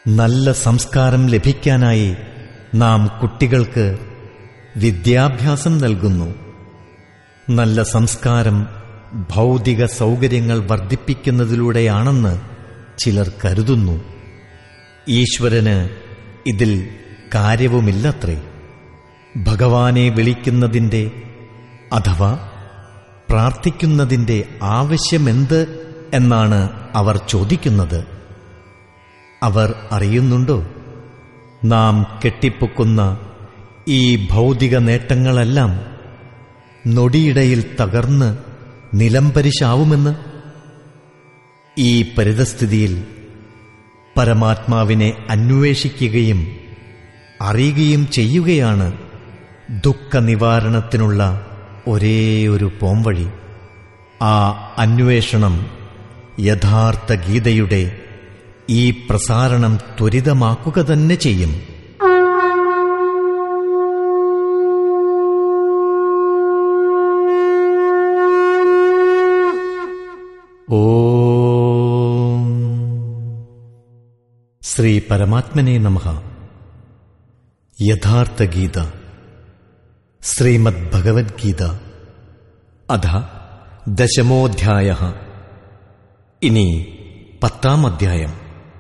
നല്ല സംസ്കാരം ലഭിക്കാനായി നാം കുട്ടികൾക്ക് വിദ്യാഭ്യാസം നൽകുന്നു നല്ല സംസ്കാരം ഭൗതിക സൗകര്യങ്ങൾ വർദ്ധിപ്പിക്കുന്നതിലൂടെയാണെന്ന് ചിലർ കരുതുന്നു ഈശ്വരന് ഇതിൽ കാര്യവുമില്ലത്രേ ഭഗവാനെ വിളിക്കുന്നതിൻ്റെ അഥവാ പ്രാർത്ഥിക്കുന്നതിൻ്റെ ആവശ്യമെന്ത് എന്നാണ് അവർ ചോദിക്കുന്നത് അവർ അറിയുന്നുണ്ടോ നാം കെട്ടിപ്പൊക്കുന്ന ഈ ഭൗതിക നേട്ടങ്ങളെല്ലാം നൊടിയിടയിൽ തകർന്ന് നിലംപരിശാവുമെന്ന് ഈ പരിതസ്ഥിതിയിൽ പരമാത്മാവിനെ അന്വേഷിക്കുകയും അറിയുകയും ചെയ്യുകയാണ് ദുഃഖനിവാരണത്തിനുള്ള ഒരേയൊരു പോംവഴി ആ അന്വേഷണം യഥാർത്ഥ ഗീതയുടെ ഈ പ്രസാരണം ത്വരിതമാക്കുക തന്നെ ചെയ്യും ഓം ശ്രീ പരമാത്മനെ നമഃ യഥാർത്ഥ ഗീത ശ്രീമദ് ഭഗവത്ഗീത അധ ദശമോധ്യായ ഇനി പത്താം അധ്യായം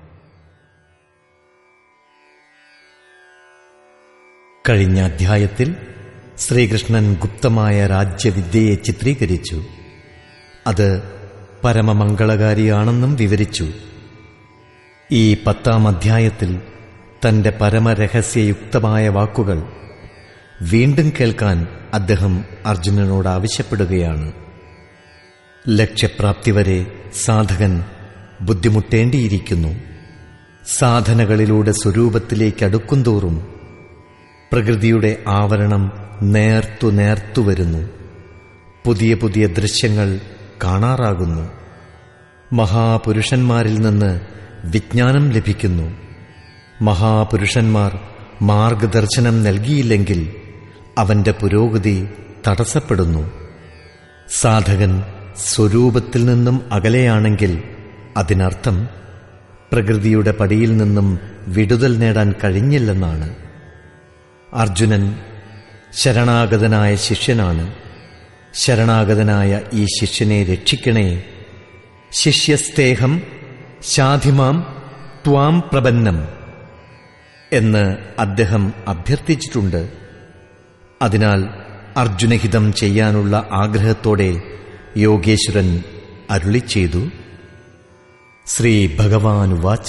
കഴിഞ്ഞ അധ്യായത്തിൽ ശ്രീകൃഷ്ണൻ ഗുപ്തമായ രാജ്യവിദ്യയെ ചിത്രീകരിച്ചു അത് പരമമംഗളകാരിയാണെന്നും വിവരിച്ചു ഈ പത്താം അധ്യായത്തിൽ തന്റെ പരമരഹസ്യയുക്തമായ വാക്കുകൾ വീണ്ടും കേൾക്കാൻ അദ്ദേഹം അർജുനനോട് ആവശ്യപ്പെടുകയാണ് ലക്ഷ്യപ്രാപ്തി വരെ സാധകൻ ബുദ്ധിമുട്ടേണ്ടിയിരിക്കുന്നു സാധനകളിലൂടെ സ്വരൂപത്തിലേക്ക് അടുക്കുംതോറും പ്രകൃതിയുടെ ആവരണം നേർത്തു നേർത്തു വരുന്നു പുതിയ പുതിയ ദൃശ്യങ്ങൾ കാണാറാകുന്നു മഹാപുരുഷന്മാരിൽ നിന്ന് വിജ്ഞാനം ലഭിക്കുന്നു മഹാപുരുഷന്മാർ മാർഗദർശനം നൽകിയില്ലെങ്കിൽ അവന്റെ പുരോഗതി തടസ്സപ്പെടുന്നു സാധകൻ സ്വരൂപത്തിൽ നിന്നും അകലെയാണെങ്കിൽ അതിനർത്ഥം പ്രകൃതിയുടെ പടിയിൽ നിന്നും വിടുതൽ നേടാൻ കഴിഞ്ഞില്ലെന്നാണ് അർജുനൻ ശരണാഗതനായ ശിഷ്യനാണ് ശരണാഗതനായ ഈ ശിഷ്യനെ രക്ഷിക്കണേ ശിഷ്യസ്തേഹം ശാധിമാം ത്വാം പ്രപന്നം എന്ന് അദ്ദേഹം അഭ്യർത്ഥിച്ചിട്ടുണ്ട് അതിനാൽ അർജുനഹിതം ചെയ്യാനുള്ള ആഗ്രഹത്തോടെ യോഗേശ്വരൻ അരുളി ചെയ്തു ശ്രീ ഭഗവാനുവാച്ച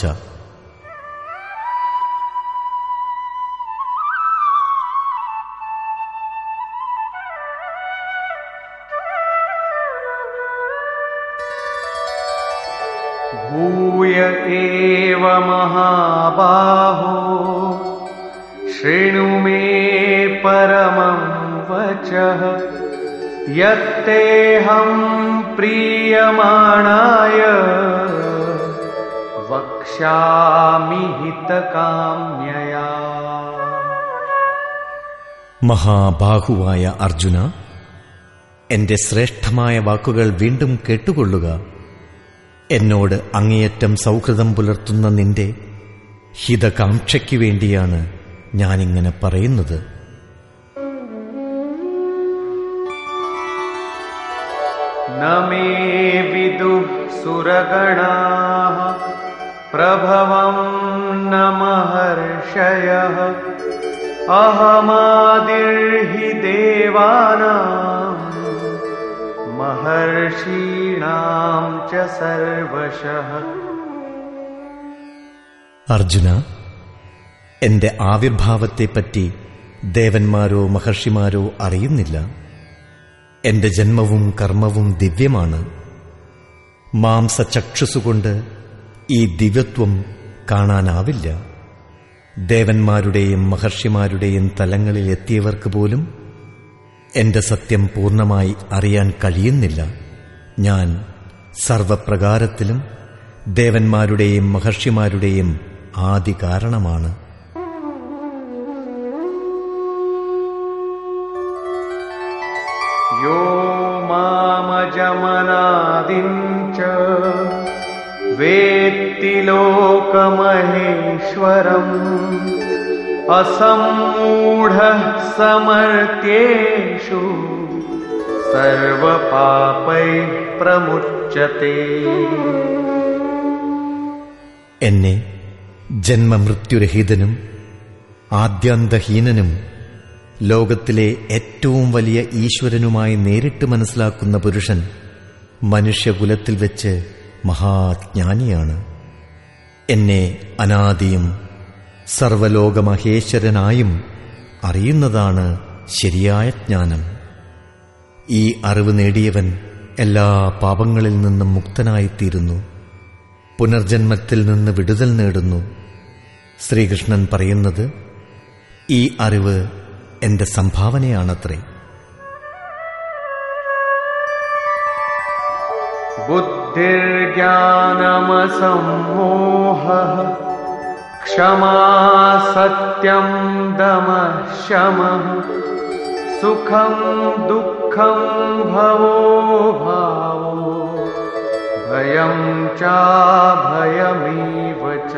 भूय एव महाबाहो शृणु मे परमं वचः यत्तेऽहं प्रीयमाणाय वक्ष्यामि हितकाम्यया മഹാബാഹുവായ അർജുന എന്റെ ശ്രേഷ്ഠമായ വാക്കുകൾ വീണ്ടും കേട്ടുകൊള്ളുക എന്നോട് അങ്ങേയറ്റം സൗഹൃദം പുലർത്തുന്ന നിന്റെ ഹിതകാംക്ഷയ്ക്ക് വേണ്ടിയാണ് ഞാനിങ്ങനെ പറയുന്നത് न मे विदुः सुरगणाः प्रभवं न महर्षयः अहमादिर्हि देवानां महर्षीणां च सर्वशः അർജുന എന്റെ ആവിർഭാവത്തെപ്പറ്റി ദേവന്മാരോ മഹർഷിമാരോ അറിയുന്നില്ല എന്റെ ജന്മവും കർമ്മവും ദിവ്യമാണ് മാംസചക്ഷുസുകൊണ്ട് ഈ ദിവ്യത്വം കാണാനാവില്ല ദേവന്മാരുടെയും മഹർഷിമാരുടെയും തലങ്ങളിൽ എത്തിയവർക്ക് പോലും എന്റെ സത്യം പൂർണ്ണമായി അറിയാൻ കഴിയുന്നില്ല ഞാൻ സർവപ്രകാരത്തിലും ദേവന്മാരുടെയും മഹർഷിമാരുടെയും ആദി കാരണമാണ് यो मामजमनादिं च वेत्ति लोकमहेश्वरम् असम्मूढः समर्थ्येषु सर्वपापैः प्रमुच्यते എന്നെ ജന്മമൃത്യുരഹിതനും ആദ്യാന്തഹീനനും ലോകത്തിലെ ഏറ്റവും വലിയ ഈശ്വരനുമായി നേരിട്ട് മനസ്സിലാക്കുന്ന പുരുഷൻ മനുഷ്യകുലത്തിൽ വെച്ച് മഹാജ്ഞാനിയാണ് എന്നെ അനാദിയും സർവലോകമഹേശ്വരനായും അറിയുന്നതാണ് ശരിയായ ജ്ഞാനം ഈ അറിവ് നേടിയവൻ എല്ലാ പാപങ്ങളിൽ നിന്നും മുക്തനായിത്തീരുന്നു പുനർജന്മത്തിൽ നിന്ന് വിടുതൽ നേടുന്നു ശ്രീകൃഷ്ണൻ പറയുന്നത് ഈ അറിവ് എന്റെ സംഭാവനയാണത്രേ बुद्धिर्ज्ञानमसम्मोहः क्षमा सत्यं दमः शमः सुखं दुःखं भवो भावो भयं चाभयमेव च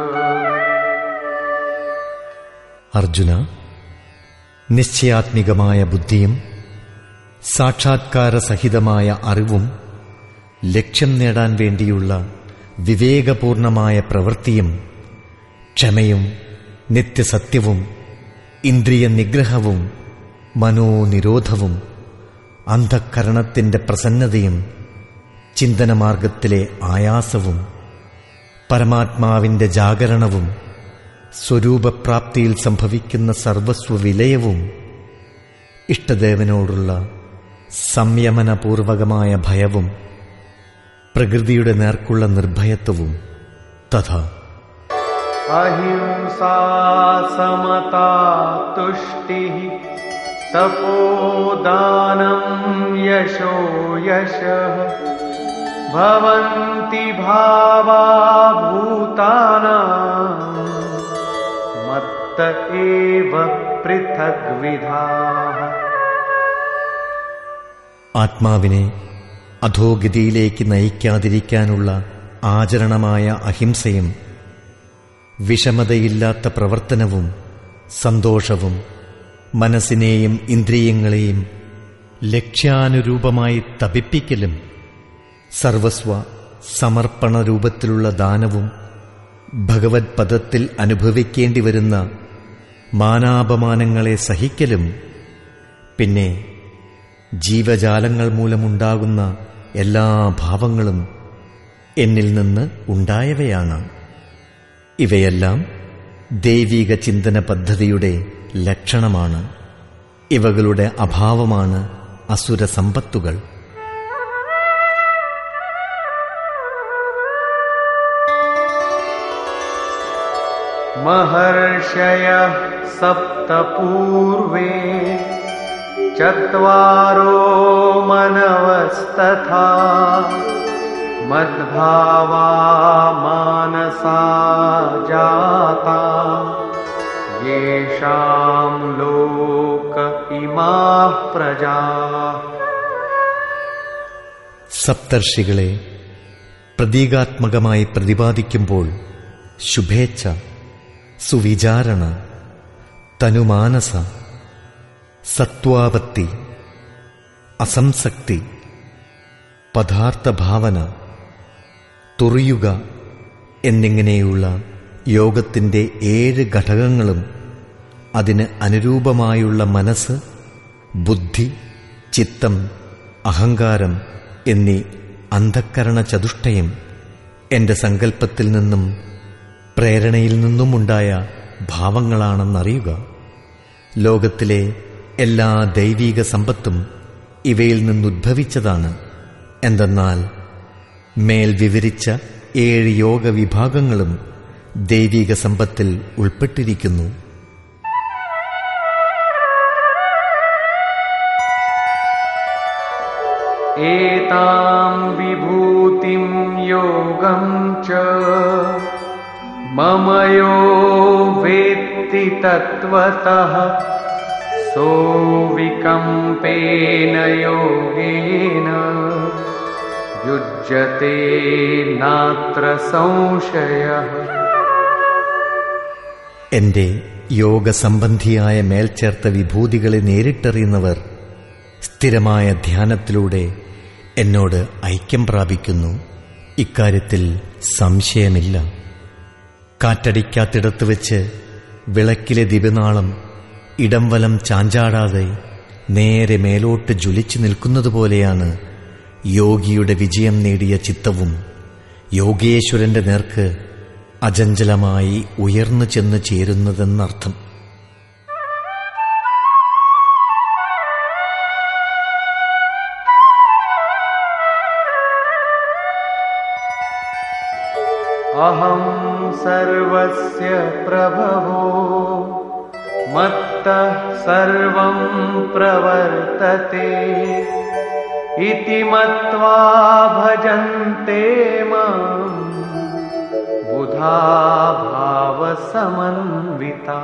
അർജുന നിശ്ചയാത്മികമായ ബുദ്ധിയും സാക്ഷാത്കാരസഹിതമായ അറിവും ലക്ഷ്യം നേടാൻ വേണ്ടിയുള്ള വിവേകപൂർണമായ പ്രവൃത്തിയും ക്ഷമയും നിത്യസത്യവും ഇന്ദ്രിയ നിഗ്രഹവും മനോനിരോധവും അന്ധക്കരണത്തിന്റെ പ്രസന്നതയും ചിന്തനമാർഗത്തിലെ ആയാസവും പരമാത്മാവിന്റെ ജാഗരണവും സ്വരൂപപ്രാപ്തിയിൽ സംഭവിക്കുന്ന സർവസ്വവിലയവും ഇഷ്ടദേവനോടുള്ള സംയമനപൂർവകമായ ഭയവും പ്രകൃതിയുടെ നേർക്കുള്ള നിർഭയത്വവും തഥാ अहिंसा समता तुष्टिः तपोदानं यशो यशः भवन्ति भावा भूतानाम् मत्त एव पृथग्विधाः ആത്മാവിനെ അധോഗതിയിലേക്ക് നയിക്കാതിരിക്കാനുള്ള ആചരണമായ അഹിംസയും വിഷമതയില്ലാത്ത പ്രവർത്തനവും സന്തോഷവും മനസ്സിനെയും ഇന്ദ്രിയങ്ങളെയും ലക്ഷ്യാനുരൂപമായി തപിപ്പിക്കലും സർവസ്വ സമർപ്പണ രൂപത്തിലുള്ള ദാനവും ഭഗവത് പദത്തിൽ അനുഭവിക്കേണ്ടി വരുന്ന മാനാപമാനങ്ങളെ സഹിക്കലും പിന്നെ ജീവജാലങ്ങൾ മൂലമുണ്ടാകുന്ന എല്ലാ ഭാവങ്ങളും എന്നിൽ നിന്ന് ഉണ്ടായവയാണ് ഇവയെല്ലാം ദൈവിക ചിന്തന പദ്ധതിയുടെ ലക്ഷണമാണ് ഇവകളുടെ അഭാവമാണ് അസുര സമ്പത്തുകൾ महर्षयः सप्त पूर्वे चत्वारो मनवस्तथा मद्भावा मानसा जाता येषां लोक इमाः प्रजाः സപ്തർഷികളെ പ്രതീകാത്മകമായി പ്രതിപാദിക്കുമ്പോൾ ശുഭേച്ഛ സുവിചാരണ തനുമാനസ സത്വാപത്തി അസംസക്തി പദാർത്ഥഭാവന തുറിയുക എന്നിങ്ങനെയുള്ള യോഗത്തിന്റെ ഏഴ് ഘടകങ്ങളും അതിന് അനുരൂപമായുള്ള മനസ്സ് ബുദ്ധി ചിത്തം അഹങ്കാരം എന്നീ അന്ധക്കരണ ചതുഷ്ടയം എന്റെ സങ്കല്പത്തിൽ നിന്നും പ്രേരണയിൽ നിന്നുമുണ്ടായ ഭാവങ്ങളാണെന്നറിയുക ലോകത്തിലെ എല്ലാ ദൈവീക സമ്പത്തും ഇവയിൽ നിന്നുദ്ഭവിച്ചതാണ് എന്തെന്നാൽ മേൽ വിവരിച്ച ഏഴ് യോഗ വിഭാഗങ്ങളും ദൈവീക സമ്പത്തിൽ ഉൾപ്പെട്ടിരിക്കുന്നു एतां विभूतिं योगं च मम यो वेत्ति तत्त्वतः सोऽविकम्पेन योगेन युज्यते नात्र संशयः എന്റെ യോഗസംബന്ധിയായ മേൽച്ചേർത്ത വിഭൂതികളെ നേരിട്ടറിയുന്നവർ സ്ഥിരമായ ധ്യാനത്തിലൂടെ എന്നോട് ഐക്യം പ്രാപിക്കുന്നു ഇക്കാര്യത്തിൽ സംശയമില്ല കാറ്റടിക്കാത്തിടത്ത് വെച്ച് വിളക്കിലെ ദിവനാളം ഇടം വലം ചാഞ്ചാടാതെ നേരെ മേലോട്ട് ജ്വലിച്ചു നിൽക്കുന്നതുപോലെയാണ് യോഗിയുടെ വിജയം നേടിയ ചിത്തവും യോഗേശ്വരന്റെ നേർക്ക് അചഞ്ചലമായി ഉയർന്നു ചെന്ന് ചേരുന്നതെന്നർത്ഥം अहं सर्वस्य प्रभवो मत्तः सर्वं प्रवर्तते इति मत्वा भजन्ते माम् बुधा भावसमन्विता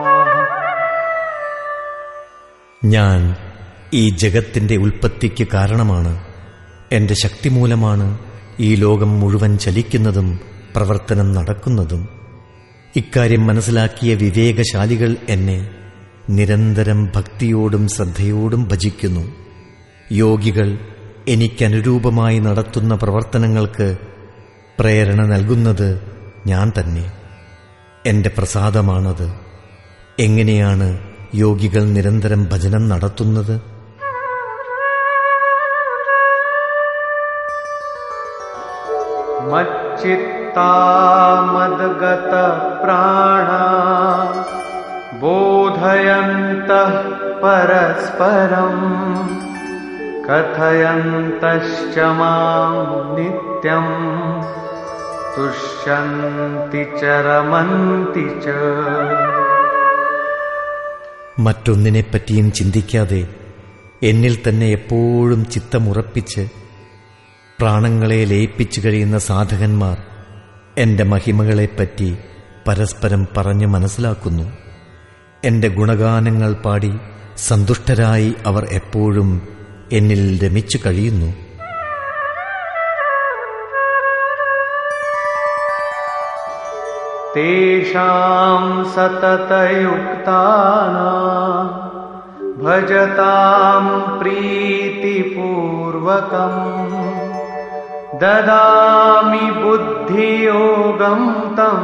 ഞാൻ ഈ ജഗത്തിന്റെ ഉൽപ്പത്തിക്ക് കാരണമാണ് എന്റെ ശക്തി മൂലമാണ് ഈ ലോകം മുഴുവൻ ചലിക്കുന്നതും പ്രവർത്തനം നടക്കുന്നതും ഇക്കാര്യം മനസ്സിലാക്കിയ വിവേകശാലികൾ എന്നെ നിരന്തരം ഭക്തിയോടും ശ്രദ്ധയോടും ഭജിക്കുന്നു യോഗികൾ എനിക്കനുരൂപമായി നടത്തുന്ന പ്രവർത്തനങ്ങൾക്ക് പ്രേരണ നൽകുന്നത് ഞാൻ തന്നെ എന്റെ പ്രസാദമാണത് എങ്ങനെയാണ് യോഗികൾ നിരന്തരം ഭജനം നടത്തുന്നത് मच्चित्ता मद्गतप्राणा बोधयन्तः परस्परम् कथयन्तश्च माम् नित्यम् तुष्यन्ति च रमन्ति च മറ്റൊന്നിനെപ്പറ്റിയും ചിന്തിക്കാതെ എന്നിൽ തന്നെ എപ്പോഴും ചിത്തമുറപ്പിച്ച് പ്രാണങ്ങളെ ലയിപ്പിച്ചു കഴിയുന്ന സാധകന്മാർ എന്റെ മഹിമകളെപ്പറ്റി പരസ്പരം പറഞ്ഞു മനസ്സിലാക്കുന്നു എന്റെ ഗുണഗാനങ്ങൾ പാടി സന്തുഷ്ടരായി അവർ എപ്പോഴും എന്നിൽ രമിച്ചു കഴിയുന്നു तेषाम् सततयुक्तानाम् भजताम् प्रीतिपूर्वकम् ददामि बुद्धियोगम् तम्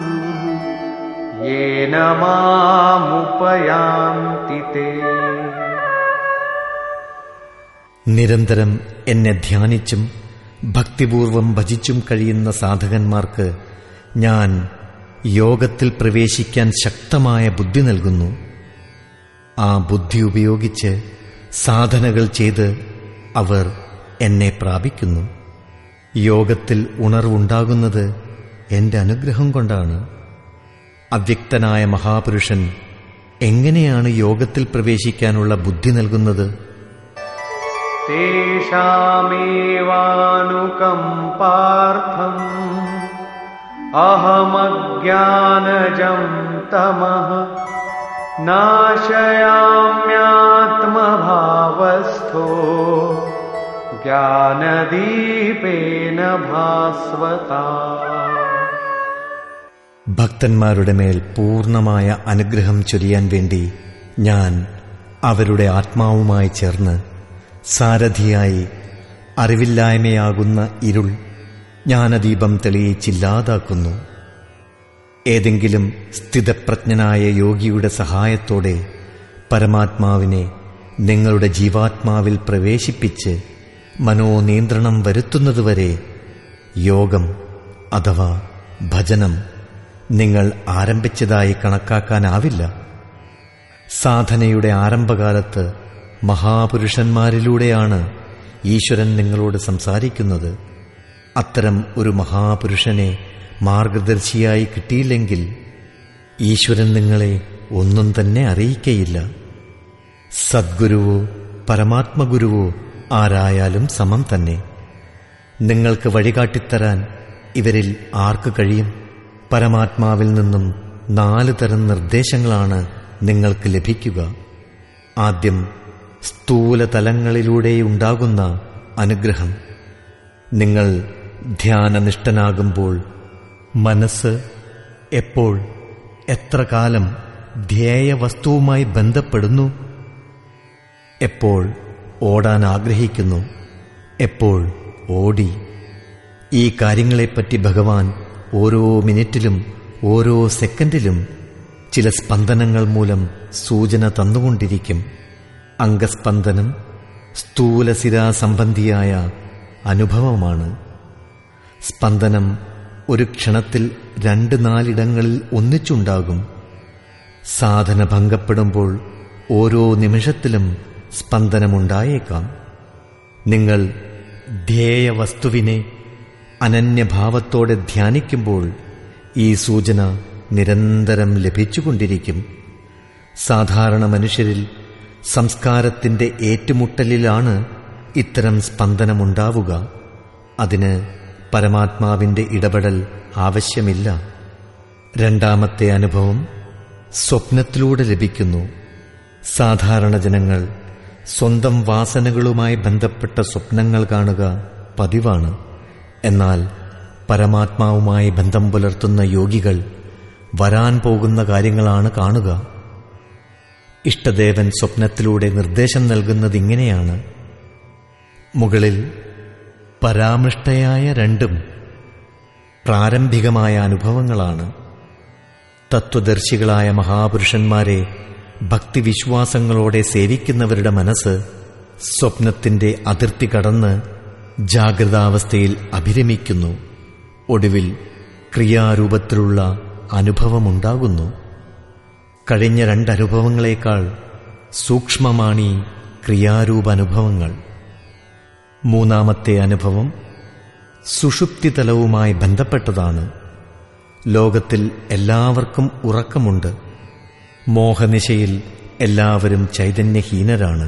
येन मामुपयान्ति ते നിരന്തരം എന്നെ ധ്യാനിച്ചും ഭക്തിപൂർവം ഭജിച്ചും കഴിയുന്ന സാധകന്മാർക്ക് ഞാൻ യോഗത്തിൽ പ്രവേശിക്കാൻ ശക്തമായ ബുദ്ധി നൽകുന്നു ആ ബുദ്ധി ഉപയോഗിച്ച് സാധനകൾ ചെയ്ത് അവർ എന്നെ പ്രാപിക്കുന്നു യോഗത്തിൽ ഉണർവുണ്ടാകുന്നത് എന്റെ അനുഗ്രഹം കൊണ്ടാണ് അവ്യക്തനായ മഹാപുരുഷൻ എങ്ങനെയാണ് യോഗത്തിൽ പ്രവേശിക്കാനുള്ള ബുദ്ധി നൽകുന്നത് तेषामेवानुकम्पार्थम् अहमज्ञानजं तमः नाशयाम्यात्मभावस्थो ज्ञानदीपेन भास्वता ഭക്തന്മാരുടെ മേൽ പൂർണ്ണമായ അനുഗ്രഹം ചൊരിയാൻ വേണ്ടി ഞാൻ അവരുടെ ആത്മാവുമായി ചേർന്ന് സാരഥിയായി അറിവില്ലായ്മയാകുന്ന ഇരുൾ ജ്ഞാനദീപം തെളിയിച്ചില്ലാതാക്കുന്നു ഏതെങ്കിലും സ്ഥിതപ്രജ്ഞനായ യോഗിയുടെ സഹായത്തോടെ പരമാത്മാവിനെ നിങ്ങളുടെ ജീവാത്മാവിൽ പ്രവേശിപ്പിച്ച് മനോനിയന്ത്രണം വരുത്തുന്നതുവരെ യോഗം അഥവാ ഭജനം നിങ്ങൾ ആരംഭിച്ചതായി കണക്കാക്കാനാവില്ല സാധനയുടെ ആരംഭകാലത്ത് മഹാപുരുഷന്മാരിലൂടെയാണ് ഈശ്വരൻ നിങ്ങളോട് സംസാരിക്കുന്നത് അത്തരം ഒരു മഹാപുരുഷനെ മാർഗദർശിയായി കിട്ടിയില്ലെങ്കിൽ ഈശ്വരൻ നിങ്ങളെ ഒന്നും തന്നെ അറിയിക്കയില്ല സദ്ഗുരുവോ പരമാത്മഗുരുവോ ആരായാലും സമം തന്നെ നിങ്ങൾക്ക് വഴികാട്ടിത്തരാൻ ഇവരിൽ ആർക്ക് കഴിയും പരമാത്മാവിൽ നിന്നും നാല് തരം നിർദ്ദേശങ്ങളാണ് നിങ്ങൾക്ക് ലഭിക്കുക ആദ്യം സ്ഥൂല തലങ്ങളിലൂടെയുണ്ടാകുന്ന അനുഗ്രഹം നിങ്ങൾ ധ്യാനനിഷ്ഠനാകുമ്പോൾ മനസ്സ് എപ്പോൾ എത്ര കാലം ധ്യേയവസ്തുവുമായി ബന്ധപ്പെടുന്നു എപ്പോൾ ഓടാൻ ആഗ്രഹിക്കുന്നു എപ്പോൾ ഓടി ഈ കാര്യങ്ങളെപ്പറ്റി ഭഗവാൻ ഓരോ മിനിറ്റിലും ഓരോ സെക്കൻഡിലും ചില സ്പന്ദനങ്ങൾ മൂലം സൂചന തന്നുകൊണ്ടിരിക്കും അംഗസ്പന്ദനം സ്ഥൂലശിരാ സംബന്ധിയായ അനുഭവമാണ് സ്പന്ദനം ഒരു ക്ഷണത്തിൽ രണ്ട് നാലിടങ്ങളിൽ ഒന്നിച്ചുണ്ടാകും സാധന ഭംഗപ്പെടുമ്പോൾ ഓരോ നിമിഷത്തിലും സ്പന്ദനമുണ്ടായേക്കാം നിങ്ങൾ ധ്യേയവസ്തുവിനെ അനന്യഭാവത്തോടെ ധ്യാനിക്കുമ്പോൾ ഈ സൂചന നിരന്തരം ലഭിച്ചുകൊണ്ടിരിക്കും സാധാരണ മനുഷ്യരിൽ സംസ്കാരത്തിന്റെ ഏറ്റുമുട്ടലിലാണ് ഇത്തരം സ്പന്ദനമുണ്ടാവുക അതിന് പരമാത്മാവിന്റെ ഇടപെടൽ ആവശ്യമില്ല രണ്ടാമത്തെ അനുഭവം സ്വപ്നത്തിലൂടെ ലഭിക്കുന്നു സാധാരണ ജനങ്ങൾ സ്വന്തം വാസനകളുമായി ബന്ധപ്പെട്ട സ്വപ്നങ്ങൾ കാണുക പതിവാണ് എന്നാൽ പരമാത്മാവുമായി ബന്ധം പുലർത്തുന്ന യോഗികൾ വരാൻ പോകുന്ന കാര്യങ്ങളാണ് കാണുക ഇഷ്ടദേവൻ സ്വപ്നത്തിലൂടെ നിർദ്ദേശം നൽകുന്നത് ഇങ്ങനെയാണ് മുകളിൽ പരാമൃഷ്ടയായ രണ്ടും പ്രാരംഭികമായ അനുഭവങ്ങളാണ് തത്വദർശികളായ മഹാപുരുഷന്മാരെ ഭക്തിവിശ്വാസങ്ങളോടെ സേവിക്കുന്നവരുടെ മനസ്സ് സ്വപ്നത്തിന്റെ അതിർത്തി കടന്ന് ജാഗ്രതാവസ്ഥയിൽ അഭിരമിക്കുന്നു ഒടുവിൽ ക്രിയാരൂപത്തിലുള്ള അനുഭവമുണ്ടാകുന്നു കഴിഞ്ഞ രണ്ടനുഭവങ്ങളേക്കാൾ സൂക്ഷ്മമാണീ ക്രിയാരൂപാനുഭവങ്ങൾ മൂന്നാമത്തെ അനുഭവം സുഷുപ്തിതലവുമായി ബന്ധപ്പെട്ടതാണ് ലോകത്തിൽ എല്ലാവർക്കും ഉറക്കമുണ്ട് മോഹനിശയിൽ എല്ലാവരും ചൈതന്യഹീനരാണ്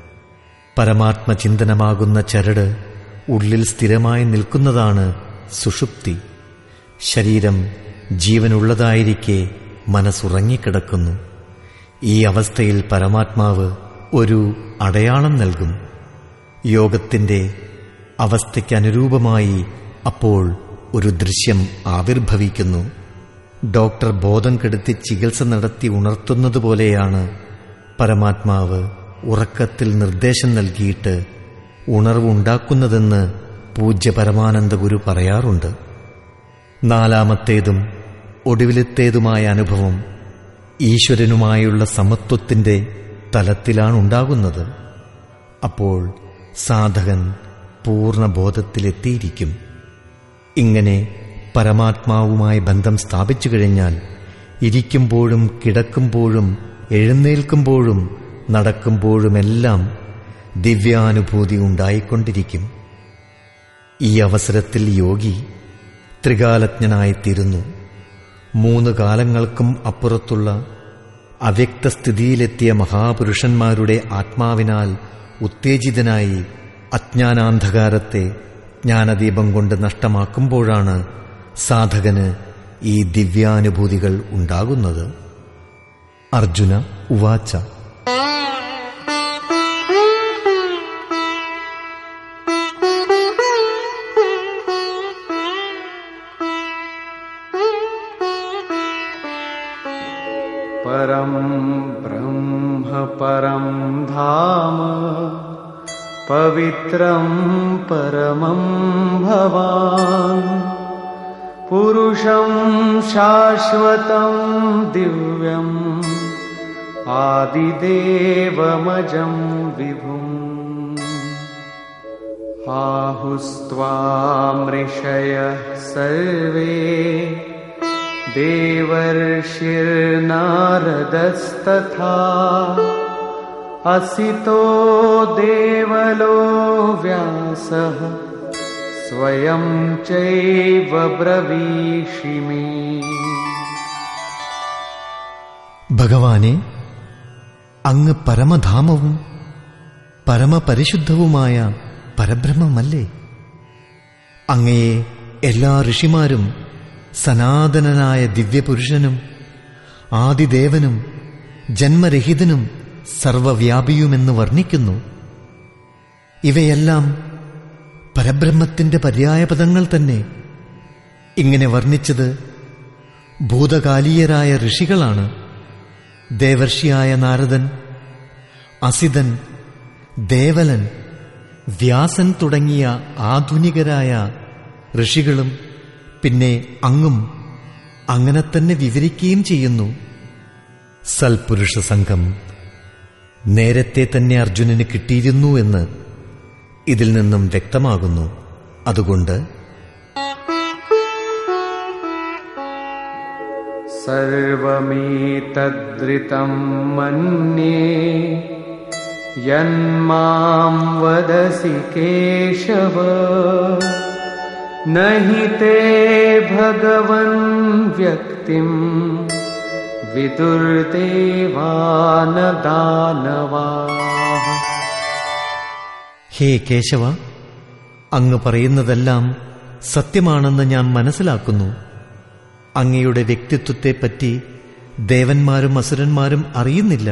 പരമാത്മചിന്തനമാകുന്ന ചരട് ഉള്ളിൽ സ്ഥിരമായി നിൽക്കുന്നതാണ് സുഷുപ്തി ശരീരം ജീവനുള്ളതായിരിക്കെ മനസ്സുറങ്ങിക്കിടക്കുന്നു ഈ അവസ്ഥയിൽ പരമാത്മാവ് ഒരു അടയാളം നൽകും യോഗത്തിന്റെ അവസ്ഥയ്ക്കനുരൂപമായി അപ്പോൾ ഒരു ദൃശ്യം ആവിർഭവിക്കുന്നു ഡോക്ടർ ബോധം കെടുത്തി ചികിത്സ നടത്തി ഉണർത്തുന്നതുപോലെയാണ് പരമാത്മാവ് ഉറക്കത്തിൽ നിർദ്ദേശം നൽകിയിട്ട് ഉണർവുണ്ടാക്കുന്നതെന്ന് പൂജ്യ പരമാനന്ദ ഗുരു പറയാറുണ്ട് നാലാമത്തേതും ഒടുവിലത്തേതുമായ അനുഭവം ഈശ്വരനുമായുള്ള സമത്വത്തിന്റെ തലത്തിലാണുണ്ടാകുന്നത് അപ്പോൾ സാധകൻ പൂർണ്ണബോധത്തിലെത്തിയിരിക്കും ഇങ്ങനെ പരമാത്മാവുമായി ബന്ധം സ്ഥാപിച്ചു കഴിഞ്ഞാൽ ഇരിക്കുമ്പോഴും കിടക്കുമ്പോഴും എഴുന്നേൽക്കുമ്പോഴും നടക്കുമ്പോഴുമെല്ലാം ദിവ്യാനുഭൂതി ഉണ്ടായിക്കൊണ്ടിരിക്കും ഈ അവസരത്തിൽ യോഗി ത്രികാലജ്ഞനായിത്തീരുന്നു മൂന്ന് കാലങ്ങൾക്കും അപ്പുറത്തുള്ള അവ്യക്തസ്ഥിതിയിലെത്തിയ മഹാപുരുഷന്മാരുടെ ആത്മാവിനാൽ ഉത്തേജിതനായി അജ്ഞാനാന്ധകാരത്തെ ജ്ഞാനദീപം കൊണ്ട് നഷ്ടമാക്കുമ്പോഴാണ് സാധകന് ഈ ദിവ്യാനുഭൂതികൾ ഉണ്ടാകുന്നത് അർജുന ഉവാച്ച परं ब्रह्म परं धाम पवित्रं परमं भवान् पुरुषं शाश्वतं दिव्यम् आदिदेवमजं विभुम् आहुस्त्वामृषयः सर्वे देवर्षिर्नारदस्तथा असितो देवलो व्यासः स्वयं चैव ब्रवीषि मे ഭഗവാനെ അങ്ങ് പരമധാമവും പരമപരിശുദ്ധവുമായ പരബ്രഹ്മമല്ലേ അങ്ങയെ എല്ലാ ഋഷിമാരും സനാതനനായ ദിവ്യപുരുഷനും ആദിദേവനും ജന്മരഹിതനും സർവവ്യാപിയുമെന്ന് വർണ്ണിക്കുന്നു ഇവയെല്ലാം പരബ്രഹ്മത്തിന്റെ പര്യായപദങ്ങൾ തന്നെ ഇങ്ങനെ വർണ്ണിച്ചത് ഭൂതകാലീയരായ ഋഷികളാണ് ദേവർഷിയായ നാരദൻ അസിതൻ ദേവലൻ വ്യാസൻ തുടങ്ങിയ ആധുനികരായ ഋഷികളും പിന്നെ അങ്ങും അങ്ങനെ തന്നെ വിവരിക്കുകയും ചെയ്യുന്നു സൽപുരുഷ സംഘം നേരത്തെ തന്നെ അർജുനന് കിട്ടിയിരുന്നു എന്ന് ഇതിൽ നിന്നും വ്യക്തമാകുന്നു അതുകൊണ്ട് सर्वमेतद्रितं मन्ये यन्मां वदसि केशव न हि ते भगवन् व्यक्तिम् विदुर्देवान दानवाः ഹേ കേശവ അങ്ങ് പറയുന്നതെല്ലാം സത്യമാണെന്ന് ഞാൻ മനസ്സിലാക്കുന്നു അങ്ങയുടെ വ്യക്തിത്വത്തെപ്പറ്റി ദേവന്മാരും അസുരന്മാരും അറിയുന്നില്ല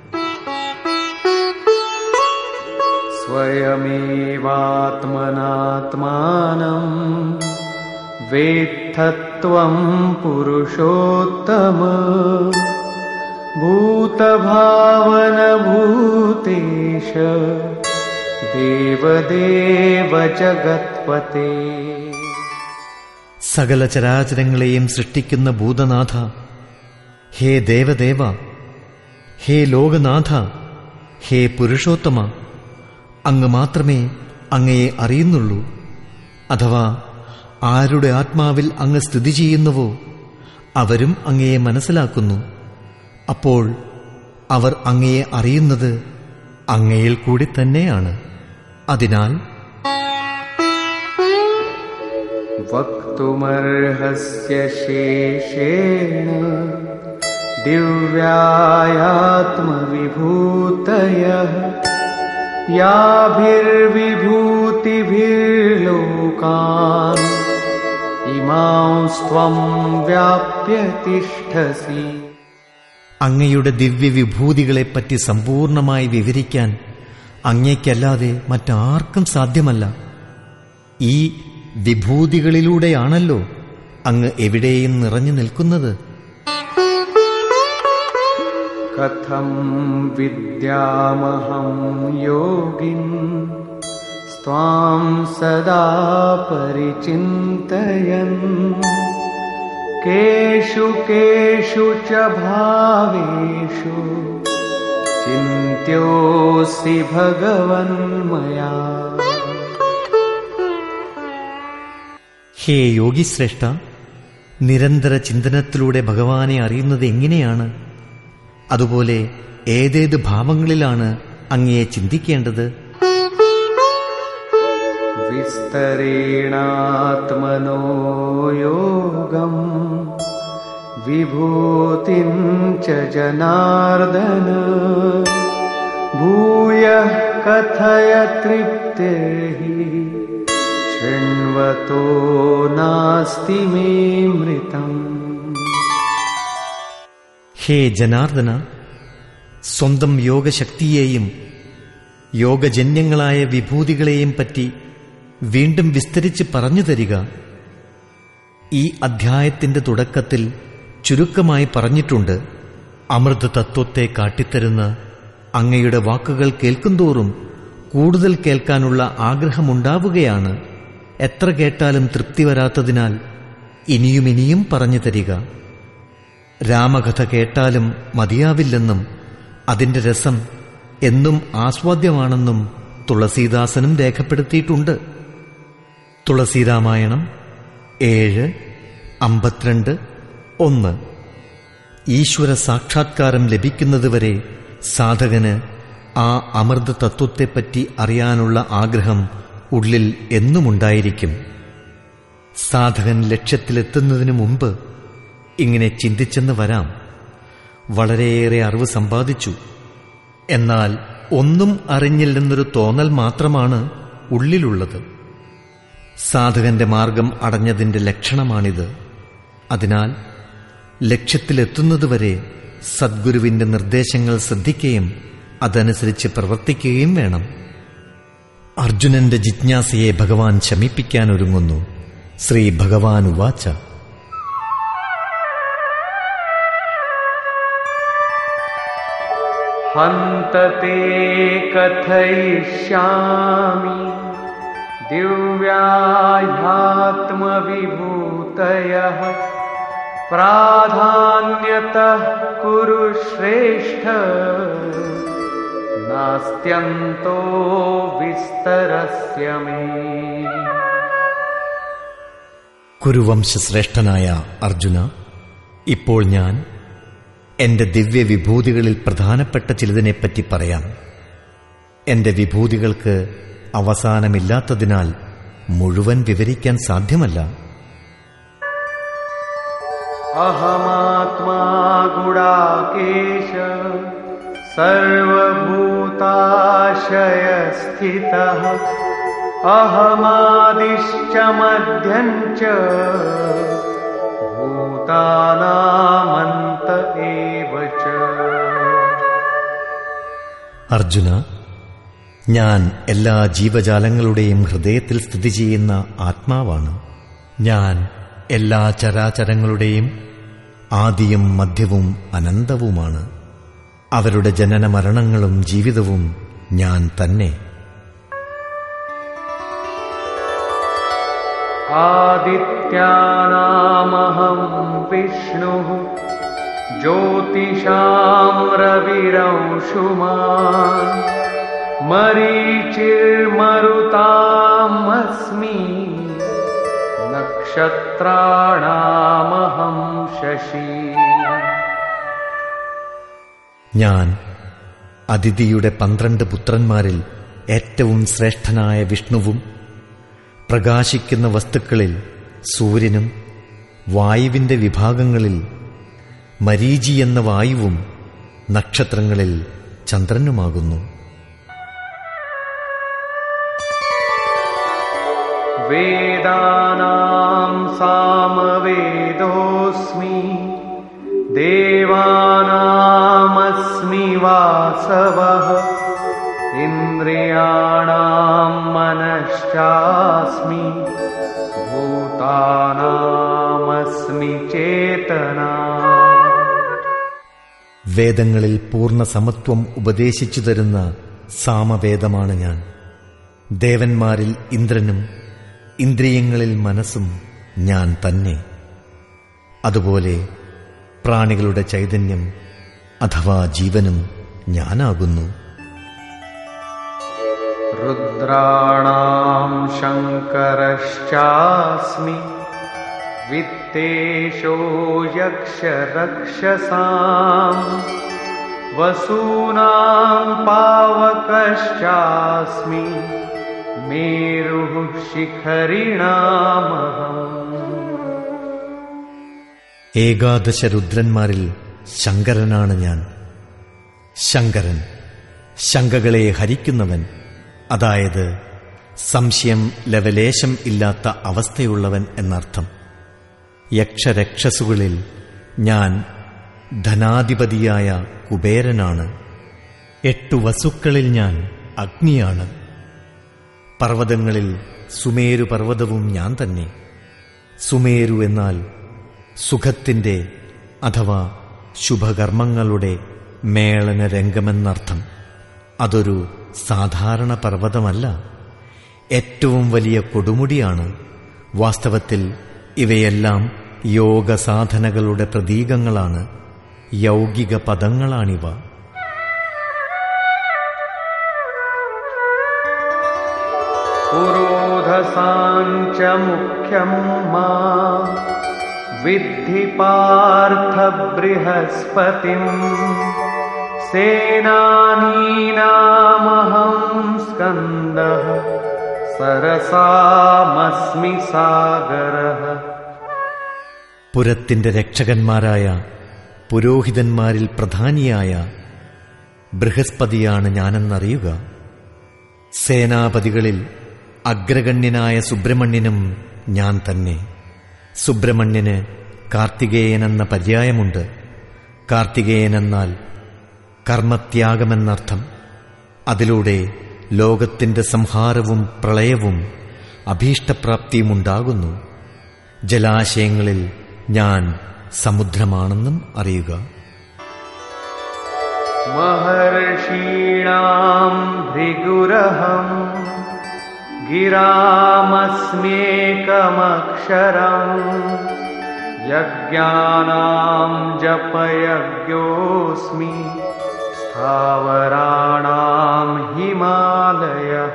स्वयमेवात्मनात्मानम् वेत्थत्वं पुरुषोत्तम भूतभावनभूतेश देवदेव जगत्पते സകല ചരാചരങ്ങളെയും സൃഷ്ടിക്കുന്ന ഭൂതനാഥ ഹേ ദേവദേവ ഹേ ലോകനാഥ ഹേ പുരുഷോത്തമ അങ്ങ് മാത്രമേ അങ്ങയെ അറിയുന്നുള്ളൂ അഥവാ ആരുടെ ആത്മാവിൽ അങ്ങ് സ്ഥിതി ചെയ്യുന്നുവോ അവരും അങ്ങയെ മനസ്സിലാക്കുന്നു അപ്പോൾ അവർ അങ്ങയെ അറിയുന്നത് അങ്ങയിൽ കൂടി തന്നെയാണ് അതിനാൽ वक्तुमर्हस्य शेषेण दिव्यायात्मविभूतयः याभिर्विभूतिभिर्लोकान् इमांस्त्वं व्याप्य तिष्ठसि അങ്ങയുടെ ദിവ്യവിഭൂതികളെപ്പറ്റി സമ്പൂർണമായി വിവരിക്കാൻ അങ്ങയ്ക്കല്ലാതെ മറ്റാർക്കും സാധ്യമല്ല ഈ വിഭൂതികളിലൂടെയാണല്ലോ അങ്ങ് എവിടെയും നിറഞ്ഞു നിൽക്കുന്നത് कथं विद्यामहं योगिन् स्वां सदा परिचिन्तयन् केषु केषु च भावेषु चिन्त्योऽसि भगवन्मया ഹേ യോഗിശ്രേഷ്ഠ നിരന്തര ചിന്തനത്തിലൂടെ ഭഗവാനെ അറിയുന്നത് എങ്ങനെയാണ് അതുപോലെ ഏതേത് ഭാവങ്ങളിലാണ് അങ്ങയെ ചിന്തിക്കേണ്ടത് विस्तरेणात्मनो योगम् विभूतिं च जनार्दन भूयः कथय तृप्तिर्हि शृण्वतो नास्ति मे मृतम् ഹേ ജനാർദ്ദന സ്വന്തം യോഗശക്തിയെയും യോഗജന്യങ്ങളായ വിഭൂതികളെയും പറ്റി വീണ്ടും വിസ്തരിച്ച് പറഞ്ഞു തരിക ഈ അധ്യായത്തിന്റെ തുടക്കത്തിൽ ചുരുക്കമായി പറഞ്ഞിട്ടുണ്ട് അമൃത തത്വത്തെ കാട്ടിത്തരുന്ന അങ്ങയുടെ വാക്കുകൾ കേൾക്കുന്തോറും കൂടുതൽ കേൾക്കാനുള്ള ആഗ്രഹമുണ്ടാവുകയാണ് എത്ര കേട്ടാലും തൃപ്തി വരാത്തതിനാൽ ഇനിയും ഇനിയും പറഞ്ഞു തരിക രാമകഥ കേട്ടാലും മതിയാവില്ലെന്നും അതിന്റെ രസം എന്നും ആസ്വാദ്യമാണെന്നും തുളസീദാസനും രേഖപ്പെടുത്തിയിട്ടുണ്ട് തുളസീരാമായണം ഏഴ് അമ്പത്തിരണ്ട് ഒന്ന് ഈശ്വര സാക്ഷാത്കാരം ലഭിക്കുന്നതുവരെ സാധകന് ആ അമൃത തത്വത്തെപ്പറ്റി അറിയാനുള്ള ആഗ്രഹം ഉള്ളിൽ എന്നുമുണ്ടായിരിക്കും സാധകൻ ലക്ഷ്യത്തിലെത്തുന്നതിനു മുമ്പ് ഇങ്ങനെ ചിന്തിച്ചെന്ന് വരാം വളരെയേറെ അറിവ് സമ്പാദിച്ചു എന്നാൽ ഒന്നും അറിഞ്ഞില്ലെന്നൊരു തോന്നൽ മാത്രമാണ് ഉള്ളിലുള്ളത് സാധകന്റെ മാർഗം അടഞ്ഞതിന്റെ ലക്ഷണമാണിത് അതിനാൽ ലക്ഷ്യത്തിലെത്തുന്നതുവരെ സദ്ഗുരുവിന്റെ നിർദ്ദേശങ്ങൾ ശ്രദ്ധിക്കുകയും അതനുസരിച്ച് പ്രവർത്തിക്കുകയും വേണം അർജുനന്റെ ജിജ്ഞാസയെ ഭഗവാൻ ശമിപ്പിക്കാൻ ഒരുങ്ങുന്നു ശ്രീ ഭഗവാൻ ഉവാച हन्त ते कथयिष्यामि दिव्याह्यात्मविभूतयः प्राधान्यतः कुरु श्रेष्ठ नास्त्यन्तो विस्तरस्य मे കുരുവംശശ്രേഷ്ഠനായ അർജുന ഇപ്പോൾ ഞാൻ എന്റെ ദിവ്യവിഭൂതികളിൽ പ്രധാനപ്പെട്ട ചിലതിനെപ്പറ്റി പറയാം എന്റെ വിഭൂതികൾക്ക് അവസാനമില്ലാത്തതിനാൽ മുഴുവൻ വിവരിക്കാൻ സാധ്യമല്ല अहमात्मा गुडाकेश सर्वभूताशयस्थितः अहमादिश्च मध्यम् च भूतानामन्त एव च അർജുന ഞാൻ എല്ലാ ജീവജാലങ്ങളുടെയും ഹൃദയത്തിൽ സ്ഥിതി ചെയ്യുന്ന ആത്മാവാണ് ഞാൻ എല്ലാ ചരാചരങ്ങളുടെയും ആദിയും മധ്യവും അനന്തവുമാണ് അവരുടെ ജനന മരണങ്ങളും ജീവിതവും ഞാൻ തന്നെ आदित्यानामहम् विष्णुः ज्योतिषाम् रविरंशुमान् मरीचिर्मरुताम् अस्मि नक्षत्राणामहम् शशी ഞാൻ അതിഥിയുടെ പന്ത്രണ്ട് പുത്രന്മാരിൽ ഏറ്റവും ശ്രേഷ്ഠനായ വിഷ്ണുവും പ്രകാശിക്കുന്ന വസ്തുക്കളിൽ സൂര്യനും വായുവിന്റെ വിഭാഗങ്ങളിൽ മരീചി എന്ന വായുവും നക്ഷത്രങ്ങളിൽ ചന്ദ്രനുമാകുന്നു वेदानाम् सामवेदोऽस्मि देवानामस्मि वासवः इन्द्रियाणाम् मनश्चास्मि भूतानामस्मि चेतना വേദങ്ങളിൽ പൂർണ്ണ സമത്വം ഉപദേശിച്ചു തരുന്ന സാമവേദമാണ് ഞാൻ ദേവന്മാരിൽ ഇന്ദ്രനും ഇന്ദ്രിയങ്ങളിൽ മനസ്സും ഞാൻ തന്നെ അതുപോലെ പ്രാണികളുടെ ചൈതന്യം അഥവാ ജീവനും ഞാനാകുന്നു रुद्राणाम् शङ्करश्चास्मि वित्तेषो यक्षरक्षसाम् वसूनाम् पावकश्चास्मि मेरुः शिखरिणामहम् ഏകാദശ രുദ്രന്മാരിൽ ശങ്കരനാണ് ഞാൻ ശങ്കരൻ ശങ്കകളെ ഹരിക്കുന്നവൻ അതായത് സംശയം ലവലേശം ഇല്ലാത്ത അവസ്ഥയുള്ളവൻ എന്നർത്ഥം യക്ഷരക്ഷസുകളിൽ ഞാൻ ധനാധിപതിയായ കുബേരനാണ് എട്ടു വസുക്കളിൽ ഞാൻ അഗ്നിയാണ് പർവ്വതങ്ങളിൽ സുമേരു പർവ്വതവും ഞാൻ തന്നെ സുമേരു എന്നാൽ സുഖത്തിന്റെ അഥവാ ശുഭകർമ്മങ്ങളുടെ മേളന രംഗമെന്നർത്ഥം അതൊരു സാധാരണ പർവ്വതമല്ല ഏറ്റവും വലിയ കൊടുമുടിയാണ് വാസ്തവത്തിൽ ഇവയെല്ലാം യോഗസാധനകളുടെ പ്രതീകങ്ങളാണ് യൗകിക പദങ്ങളാണിവ पुरोधसाञ्च मुख्यम् मा विद्धि पार्थ बृहस्पतिम् सेनानीनामहम् स्कन्दः सरसामस्मि सागरः പുരത്തിന്റെ രക്ഷകന്മാരായ പുരോഹിതന്മാരിൽ പ്രധാനിയായ ബൃഹസ്പതിയാണ് ഞാനെന്നറിയുക സേനാപതികളിൽ അഗ്രഗണ്യനായ സുബ്രഹ്മണ്യനും ഞാൻ തന്നെ സുബ്രഹ്മണ്യന് കാർത്തികേയനെന്ന പര്യായമുണ്ട് കാർത്തികേയനെന്നാൽ കർമ്മത്യാഗമെന്നർത്ഥം അതിലൂടെ ലോകത്തിന്റെ സംഹാരവും പ്രളയവും അഭീഷ്ടപ്രാപ്തിയും ഉണ്ടാകുന്നു ജലാശയങ്ങളിൽ ഞാൻ സമുദ്രമാണെന്നും അറിയുക महर्षीणाम् भृगुरहम् गिरामस्म्येकमक्षरम् यज्ञानाम् जपयज्ञोऽस्मि स्थावराणाम् हिमालयः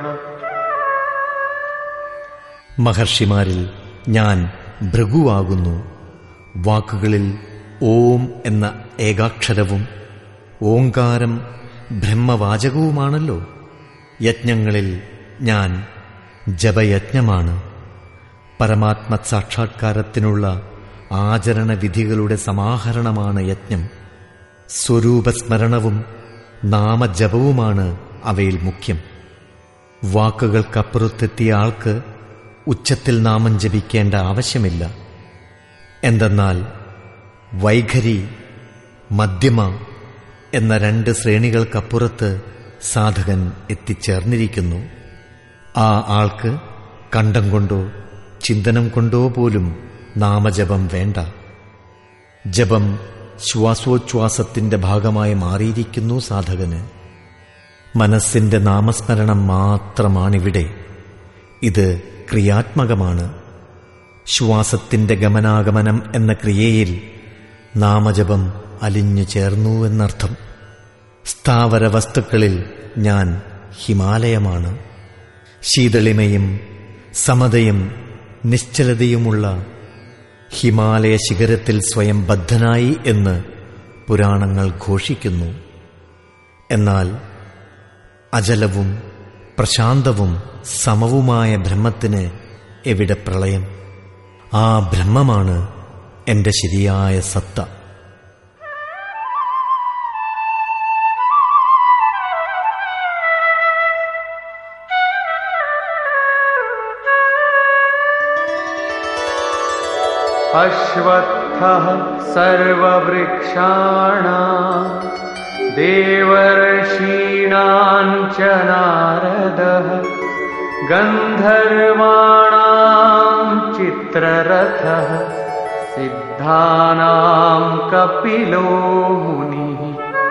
മഹർഷിമാരിൽ ഞാൻ ഭൃഗുവാകുന്നു വാക്കുകളിൽ ഓം എന്ന ഏകാക്ഷരവും ഓങ്കാരം ബ്രഹ്മവാചകവുമാണല്ലോ യജ്ഞങ്ങളിൽ ഞാൻ ജപയജ്ഞമാണ് പരമാത്മ സാക്ഷാത്കാരത്തിനുള്ള ആചരണവിധികളുടെ സമാഹരണമാണ് യജ്ഞം സ്വരൂപസ്മരണവും നാമജപവുമാണ് അവയിൽ മുഖ്യം വാക്കുകൾക്കപ്പുറത്തെത്തിയ ആൾക്ക് ഉച്ചത്തിൽ നാമം ജപിക്കേണ്ട ആവശ്യമില്ല എന്തെന്നാൽ വൈഖരി മധ്യമ എന്ന രണ്ട് ശ്രേണികൾക്കപ്പുറത്ത് സാധകൻ എത്തിച്ചേർന്നിരിക്കുന്നു ആ ആൾക്ക് കണ്ടം കൊണ്ടോ ചിന്തനം കൊണ്ടോ പോലും നാമജപം വേണ്ട ജപം ശ്വാസോച്ഛ്വാസത്തിന്റെ ഭാഗമായി മാറിയിരിക്കുന്നു സാധകന് മനസ്സിന്റെ നാമസ്മരണം മാത്രമാണിവിടെ ഇത് ക്രിയാത്മകമാണ് ശ്വാസത്തിന്റെ ഗമനാഗമനം എന്ന ക്രിയയിൽ നാമജപം അലിഞ്ഞു ചേർന്നു എന്നർത്ഥം സ്ഥാവര വസ്തുക്കളിൽ ഞാൻ ഹിമാലയമാണ് ശീതളിമയും സമതയും നിശ്ചലതയുമുള്ള ഹിമാലയ ശിഖരത്തിൽ സ്വയം ബദ്ധനായി എന്ന് പുരാണങ്ങൾ ഘോഷിക്കുന്നു എന്നാൽ അചലവും പ്രശാന്തവും സമവുമായ ബ്രഹ്മത്തിന് എവിടെ പ്രളയം ആ ബ്രഹ്മമാണ് എന്റെ ശരിയായ സത്ത अश्वत्थः सर्ववृक्षाणाम् देवर्षीणाम् च नारदः गन्धर्वाणाम् चित्ररथः सिद्धानाम् कपिलो मुनिः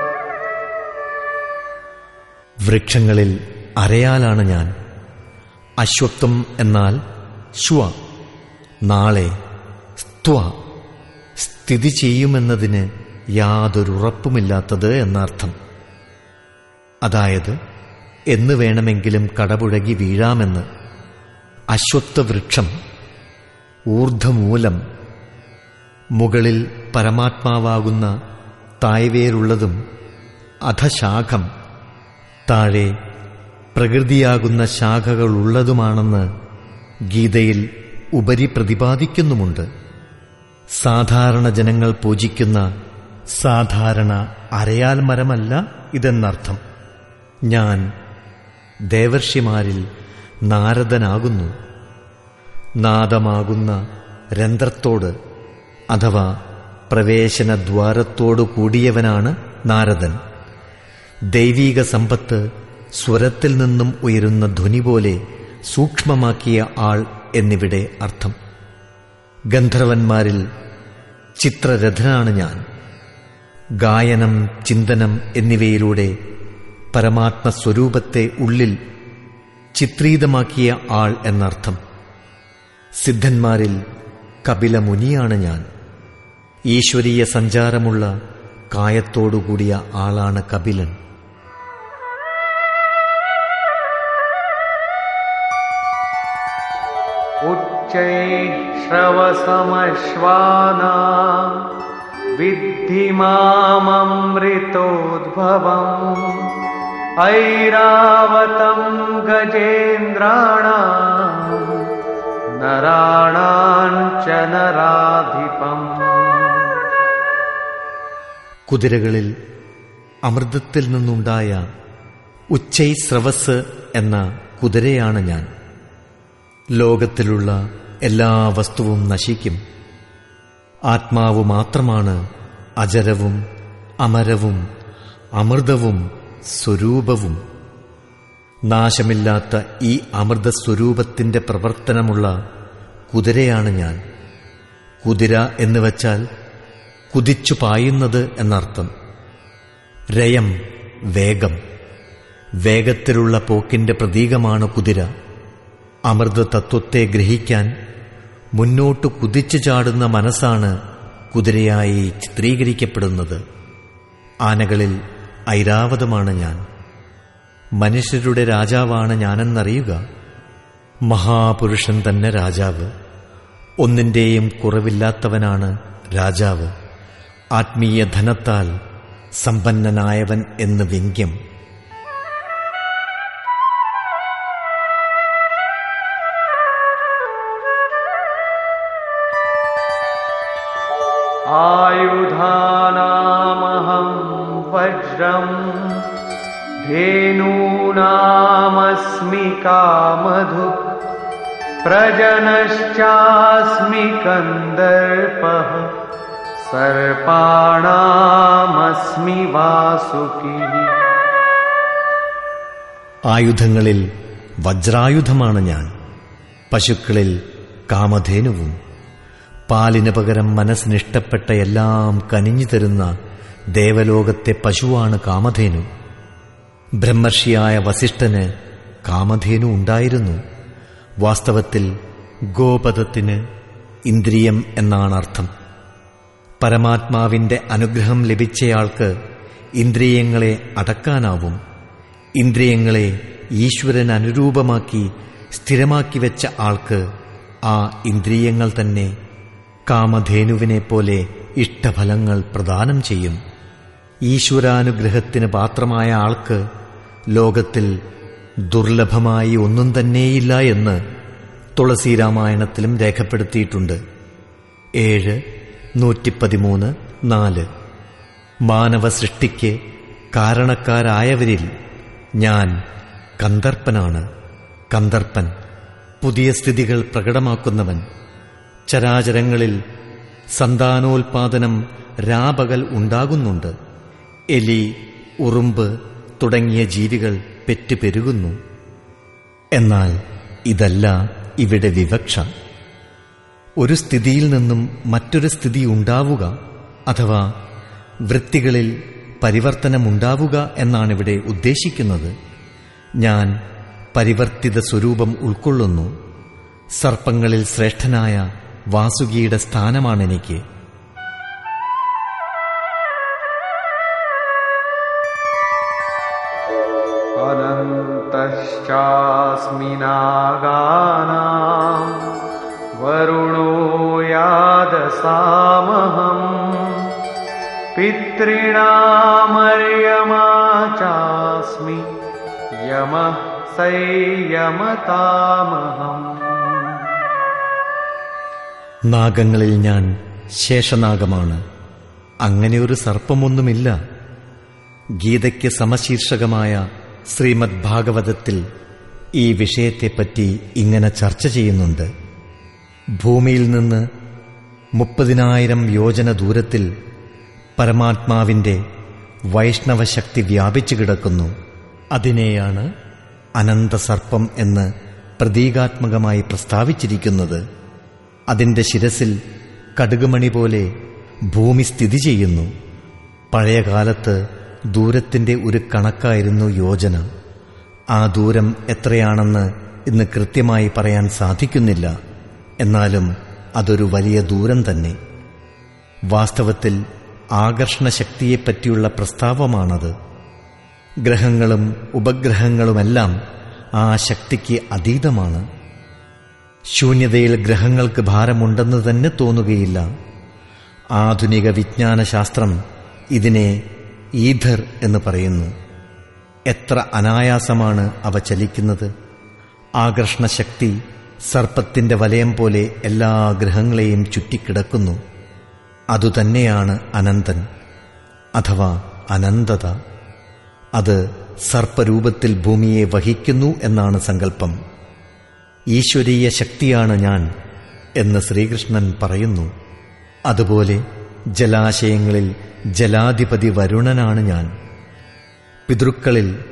വൃക്ഷങ്ങളിൽ അരയാലാണ് ഞാൻ അശ്വത്വം എന്നാൽ ശ്വ നാളെ സ്ത്വ സ്ഥിതി ചെയ്യുമെന്നതിന് യാതൊരുറപ്പുമില്ലാത്തത് എന്നർത്ഥം അതായത് എന്ന് വേണമെങ്കിലും കടപുഴകി വീഴാമെന്ന് അശ്വത്ഥവൃക്ഷം ഊർധമൂലം മുകളിൽ പരമാത്മാവാകുന്ന തായ്വേരുള്ളതും അധശാഖം താഴെ പ്രകൃതിയാകുന്ന ശാഖകളുള്ളതുമാണെന്ന് ഗീതയിൽ ഉപരി പ്രതിപാദിക്കുന്നുമുണ്ട് സാധാരണ ജനങ്ങൾ പൂജിക്കുന്ന സാധാരണ അരയാൽ മരമല്ല ഇതെന്നർത്ഥം ഞാൻ ദേവർഷിമാരിൽ നാരദനാകുന്നു നാദമാകുന്ന രന്ധ്രത്തോട് അഥവാ പ്രവേശനദ്വാരത്തോടു കൂടിയവനാണ് നാരദൻ ദൈവീക സമ്പത്ത് സ്വരത്തിൽ നിന്നും ഉയരുന്ന ധ്വനി പോലെ സൂക്ഷ്മമാക്കിയ ആൾ എന്നിവിടെ അർത്ഥം ഗന്ധർവന്മാരിൽ ചിത്രരഥനാണ് ഞാൻ ഗായനം ചിന്തനം എന്നിവയിലൂടെ പരമാത്മസ്വരൂപത്തെ ഉള്ളിൽ ചിത്രീതമാക്കിയ ആൾ എന്നർത്ഥം സിദ്ധന്മാരിൽ കപിലമുനിയാണ് ഞാൻ ഈശ്വരീയ സഞ്ചാരമുള്ള കായത്തോടുകൂടിയ ആളാണ് കപിലൻ उच्चैः श्रवसमश्वानाम् विद्धि माममृतोद्भवम् ऐरावतम् गजेन्द्राणाम् नराणाम् च नराधिपम् കുതിരകളിൽ അമൃതത്തിൽ നിന്നുണ്ടായ ഉച്ചൈ സ്രവസ് എന്ന കുതിരയാണ് ഞാൻ ലോകത്തിലുള്ള എല്ലാ വസ്തുവും നശിക്കും ആത്മാവ് മാത്രമാണ് അജരവും അമരവും അമൃതവും സ്വരൂപവും നാശമില്ലാത്ത ഈ അമൃതസ്വരൂപത്തിന്റെ പ്രവർത്തനമുള്ള കുതിരയാണ് ഞാൻ കുതിര എന്ന് വച്ചാൽ കുതിച്ചു പായുന്നത് എന്നർത്ഥം രയം വേഗം വേഗത്തിലുള്ള പോക്കിന്റെ പ്രതീകമാണ് കുതിര അമൃത തത്വത്തെ ഗ്രഹിക്കാൻ മുന്നോട്ട് കുതിച്ചു ചാടുന്ന മനസ്സാണ് കുതിരയായി ചിത്രീകരിക്കപ്പെടുന്നത് ആനകളിൽ ഐരാവതമാണ് ഞാൻ മനുഷ്യരുടെ രാജാവാണ് ഞാനെന്നറിയുക മഹാപുരുഷൻ തന്നെ രാജാവ് ഒന്നിന്റെയും കുറവില്ലാത്തവനാണ് രാജാവ് ആത്മീയ ധനത്താൽ സമ്പന്നനായവൻ എന്ന് വ്യംഗ്യം आयुधानामहं वज्रम् धेनूनामस्मि कामधु प्रजनश्चास्मि कन्दर्पः सर्पाणामस्मि वासुकिः ആയുധങ്ങളിൽ വജ്രായുധമാണ് ഞാൻ പശുക്കളിൽ കാമധേനുവും പാലിന് പകരം മനസ്സിനിഷ്ടപ്പെട്ട എല്ലാം കനിഞ്ഞു തരുന്ന ദേവലോകത്തെ പശുവാണ് കാമധേനു ബ്രഹ്മർഷിയായ വസിഷ്ഠന് കാമധേനു ഉണ്ടായിരുന്നു വാസ്തവത്തിൽ ഗോപദത്തിന് ഇന്ദ്രിയം എന്നാണ് അർത്ഥം പരമാത്മാവിന്റെ അനുഗ്രഹം ലഭിച്ചയാൾക്ക് ഇന്ദ്രിയങ്ങളെ അടക്കാനാവും ഇന്ദ്രിയങ്ങളെ ഈശ്വരൻ അനുരൂപമാക്കി സ്ഥിരമാക്കി വെച്ച ആൾക്ക് ആ ഇന്ദ്രിയങ്ങൾ തന്നെ കാമധേനുവിനെ പോലെ ഇഷ്ടഫലങ്ങൾ പ്രദാനം ചെയ്യും ഈശ്വരാനുഗ്രഹത്തിന് പാത്രമായ ആൾക്ക് ലോകത്തിൽ ദുർലഭമായി ഒന്നും തന്നെയില്ല എന്ന് തുളസി രാമായണത്തിലും രേഖപ്പെടുത്തിയിട്ടുണ്ട് ഏഴ് നൂറ്റിപ്പതിമൂന്ന് നാല് മാനവ സൃഷ്ടിക്ക് കാരണക്കാരായവരിൽ ഞാൻ കന്ദർപ്പനാണ് കന്ദർപ്പൻ പുതിയ സ്ഥിതികൾ പ്രകടമാക്കുന്നവൻ ചരാചരങ്ങളിൽ സന്താനോൽപാദനം രാപകൽ ഉണ്ടാകുന്നുണ്ട് എലി ഉറുമ്പ് തുടങ്ങിയ ജീവികൾ പെറ്റുപെരുകുന്നു എന്നാൽ ഇതല്ല ഇവിടെ വിവക്ഷ ഒരു സ്ഥിതിയിൽ നിന്നും മറ്റൊരു സ്ഥിതി ഉണ്ടാവുക അഥവാ വൃത്തികളിൽ പരിവർത്തനമുണ്ടാവുക എന്നാണിവിടെ ഉദ്ദേശിക്കുന്നത് ഞാൻ പരിവർത്തിത സ്വരൂപം ഉൾക്കൊള്ളുന്നു സർപ്പങ്ങളിൽ ശ്രേഷ്ഠനായ വാസുകിയുടെ സ്ഥാനമാണെനിക്ക് अनन्तश्चास्मि नागानाम् वरुणो यादसामहम् पितॄणामर्यमा चास्मि यमः संयमतामहम् നാഗങ്ങളിൽ ഞാൻ ശേഷനാഗമാണ് അങ്ങനെ ഒരു സർപ്പമൊന്നുമില്ല ഗീതയ്ക്ക് സമശീർഷകമായ ശ്രീമദ് ഭാഗവതത്തിൽ ഈ വിഷയത്തെപ്പറ്റി ഇങ്ങനെ ചർച്ച ചെയ്യുന്നുണ്ട് ഭൂമിയിൽ നിന്ന് മുപ്പതിനായിരം യോജന ദൂരത്തിൽ പരമാത്മാവിന്റെ വൈഷ്ണവശക്തി വ്യാപിച്ചു കിടക്കുന്നു അതിനെയാണ് അനന്തസർപ്പം എന്ന് പ്രതീകാത്മകമായി പ്രസ്താവിച്ചിരിക്കുന്നത് അതിന്റെ ശിരസിൽ കടുകുമണി പോലെ ഭൂമി സ്ഥിതി ചെയ്യുന്നു പഴയകാലത്ത് ദൂരത്തിന്റെ ഒരു കണക്കായിരുന്നു യോജന ആ ദൂരം എത്രയാണെന്ന് ഇന്ന് കൃത്യമായി പറയാൻ സാധിക്കുന്നില്ല എന്നാലും അതൊരു വലിയ ദൂരം തന്നെ വാസ്തവത്തിൽ ആകർഷണശക്തിയെപ്പറ്റിയുള്ള പ്രസ്താവമാണത് ഗ്രഹങ്ങളും ഉപഗ്രഹങ്ങളുമെല്ലാം ആ ശക്തിക്ക് അതീതമാണ് ശൂന്യതയിൽ ഗ്രഹങ്ങൾക്ക് ഭാരമുണ്ടെന്ന് തന്നെ തോന്നുകയില്ല ആധുനിക വിജ്ഞാനശാസ്ത്രം ഇതിനെ ഈഥർ എന്ന് പറയുന്നു എത്ര അനായാസമാണ് അവ ചലിക്കുന്നത് ആകർഷണശക്തി സർപ്പത്തിന്റെ വലയം പോലെ എല്ലാ ഗ്രഹങ്ങളെയും ചുറ്റിക്കിടക്കുന്നു അതുതന്നെയാണ് അനന്തൻ അഥവാ അനന്തത അത് സർപ്പരൂപത്തിൽ ഭൂമിയെ വഹിക്കുന്നു എന്നാണ് സങ്കല്പം ഈശ്വരീയ ശക്തിയാണ് ഞാൻ എന്ന് ശ്രീകൃഷ്ണൻ പറയുന്നു അതുപോലെ ജലാശയങ്ങളിൽ ജലാധിപതി വരുണനാണ് ഞാൻ പിതൃക്കളിൽ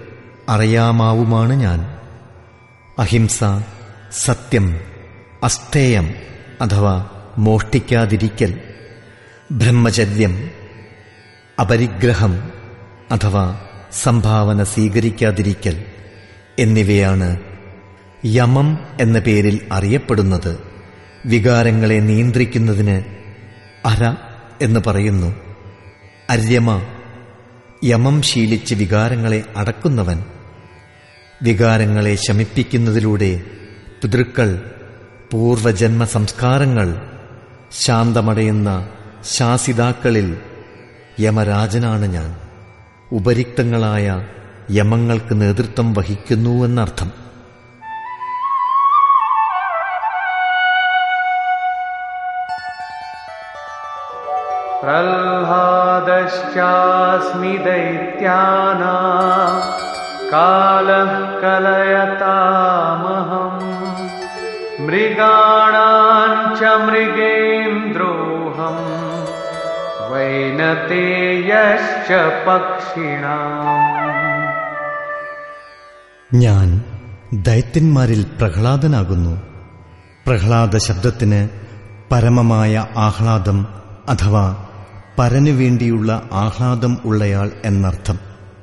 അറിയാമാവുമാണ് ഞാൻ അഹിംസ സത്യം അസ്തേയം അഥവാ മോഷ്ടിക്കാതിരിക്കൽ ബ്രഹ്മചര്യം അപരിഗ്രഹം അഥവാ സംഭാവന സ്വീകരിക്കാതിരിക്കൽ എന്നിവയാണ് യമം എന്ന പേരിൽ അറിയപ്പെടുന്നത് വികാരങ്ങളെ നിയന്ത്രിക്കുന്നതിന് അര എന്ന് പറയുന്നു അര്യമ യമം ശീലിച്ച് വികാരങ്ങളെ അടക്കുന്നവൻ വികാരങ്ങളെ ശമിപ്പിക്കുന്നതിലൂടെ പിതൃക്കൾ പൂർവജന്മ സംസ്കാരങ്ങൾ ശാന്തമടയുന്ന ശാസിതാക്കളിൽ യമരാജനാണ് ഞാൻ ഉപരിക്തങ്ങളായ യമങ്ങൾക്ക് നേതൃത്വം വഹിക്കുന്നുവെന്നർത്ഥം प्रह्लादश्चास्मि दैत्याना कालः कलयतामहम् मृगाणाम् च मृगेन्द्रोऽहम् वैनतेयश्च पक्षिणाम् ഞാൻ ദൈത്യന്മാരിൽ പ്രഹ്ലാദനാകുന്നു പ്രഹ്ലാദ ശബ്ദത്തിന് പരമമായ ആഹ്ലാദം അഥവാ പരനു വേണ്ടിയുള്ള ആഹ്ലാദം ഉള്ളയാൾ എന്നർത്ഥം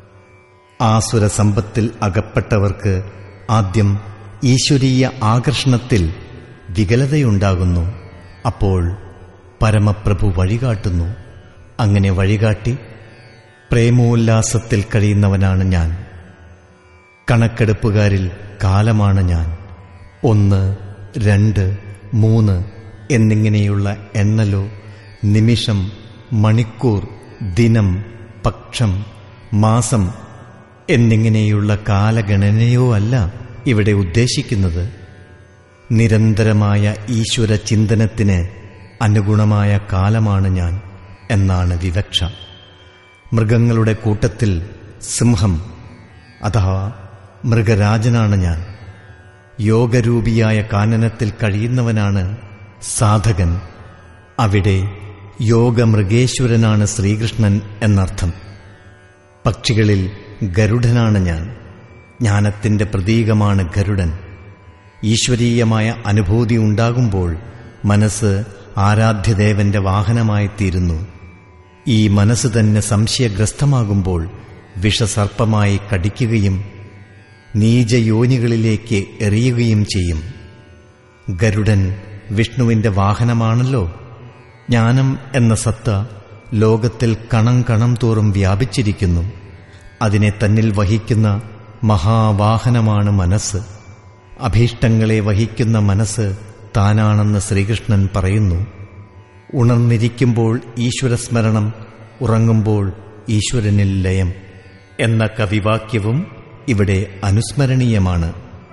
ആസുര സമ്പത്തിൽ അകപ്പെട്ടവർക്ക് ആദ്യം ഈശ്വരീയ ആകർഷണത്തിൽ വികലതയുണ്ടാകുന്നു അപ്പോൾ പരമപ്രഭു വഴികാട്ടുന്നു അങ്ങനെ വഴികാട്ടി പ്രേമോല്ലാസത്തിൽ കഴിയുന്നവനാണ് ഞാൻ കണക്കെടുപ്പുകാരിൽ കാലമാണ് ഞാൻ ഒന്ന് രണ്ട് മൂന്ന് എന്നിങ്ങനെയുള്ള എണ്ണലോ നിമിഷം മണിക്കൂർ ദിനം പക്ഷം മാസം എന്നിങ്ങനെയുള്ള കാലഗണനയോ അല്ല ഇവിടെ ഉദ്ദേശിക്കുന്നത് നിരന്തരമായ ഈശ്വര ചിന്തനത്തിന് അനുഗുണമായ കാലമാണ് ഞാൻ എന്നാണ് വിവക്ഷ മൃഗങ്ങളുടെ കൂട്ടത്തിൽ സിംഹം അഥവാ മൃഗരാജനാണ് ഞാൻ യോഗരൂപിയായ കാനനത്തിൽ കഴിയുന്നവനാണ് സാധകൻ അവിടെ യോഗമൃഗേശ്വരനാണ് ശ്രീകൃഷ്ണൻ എന്നർത്ഥം പക്ഷികളിൽ ഗരുഡനാണ് ഞാൻ ജ്ഞാനത്തിന്റെ പ്രതീകമാണ് ഗരുഡൻ ഈശ്വരീയമായ അനുഭൂതി ഉണ്ടാകുമ്പോൾ മനസ്സ് ആരാധ്യദേവന്റെ വാഹനമായിത്തീരുന്നു ഈ മനസ്സ് തന്നെ സംശയഗ്രസ്തമാകുമ്പോൾ വിഷസർപ്പമായി കടിക്കുകയും നീചയോനികളിലേക്ക് എറിയുകയും ചെയ്യും ഗരുഡൻ വിഷ്ണുവിന്റെ വാഹനമാണല്ലോ ജ്ഞാനം എന്ന സത്ത ലോകത്തിൽ കണം കണം തോറും വ്യാപിച്ചിരിക്കുന്നു അതിനെ തന്നിൽ വഹിക്കുന്ന മഹാവാഹനമാണ് മനസ്സ് അഭീഷ്ടങ്ങളെ വഹിക്കുന്ന മനസ്സ് താനാണെന്ന് ശ്രീകൃഷ്ണൻ പറയുന്നു ഉണർന്നിരിക്കുമ്പോൾ ഈശ്വരസ്മരണം ഉറങ്ങുമ്പോൾ ഈശ്വരനിൽ ലയം എന്ന കവിവാക്യവും ഇവിടെ അനുസ്മരണീയമാണ്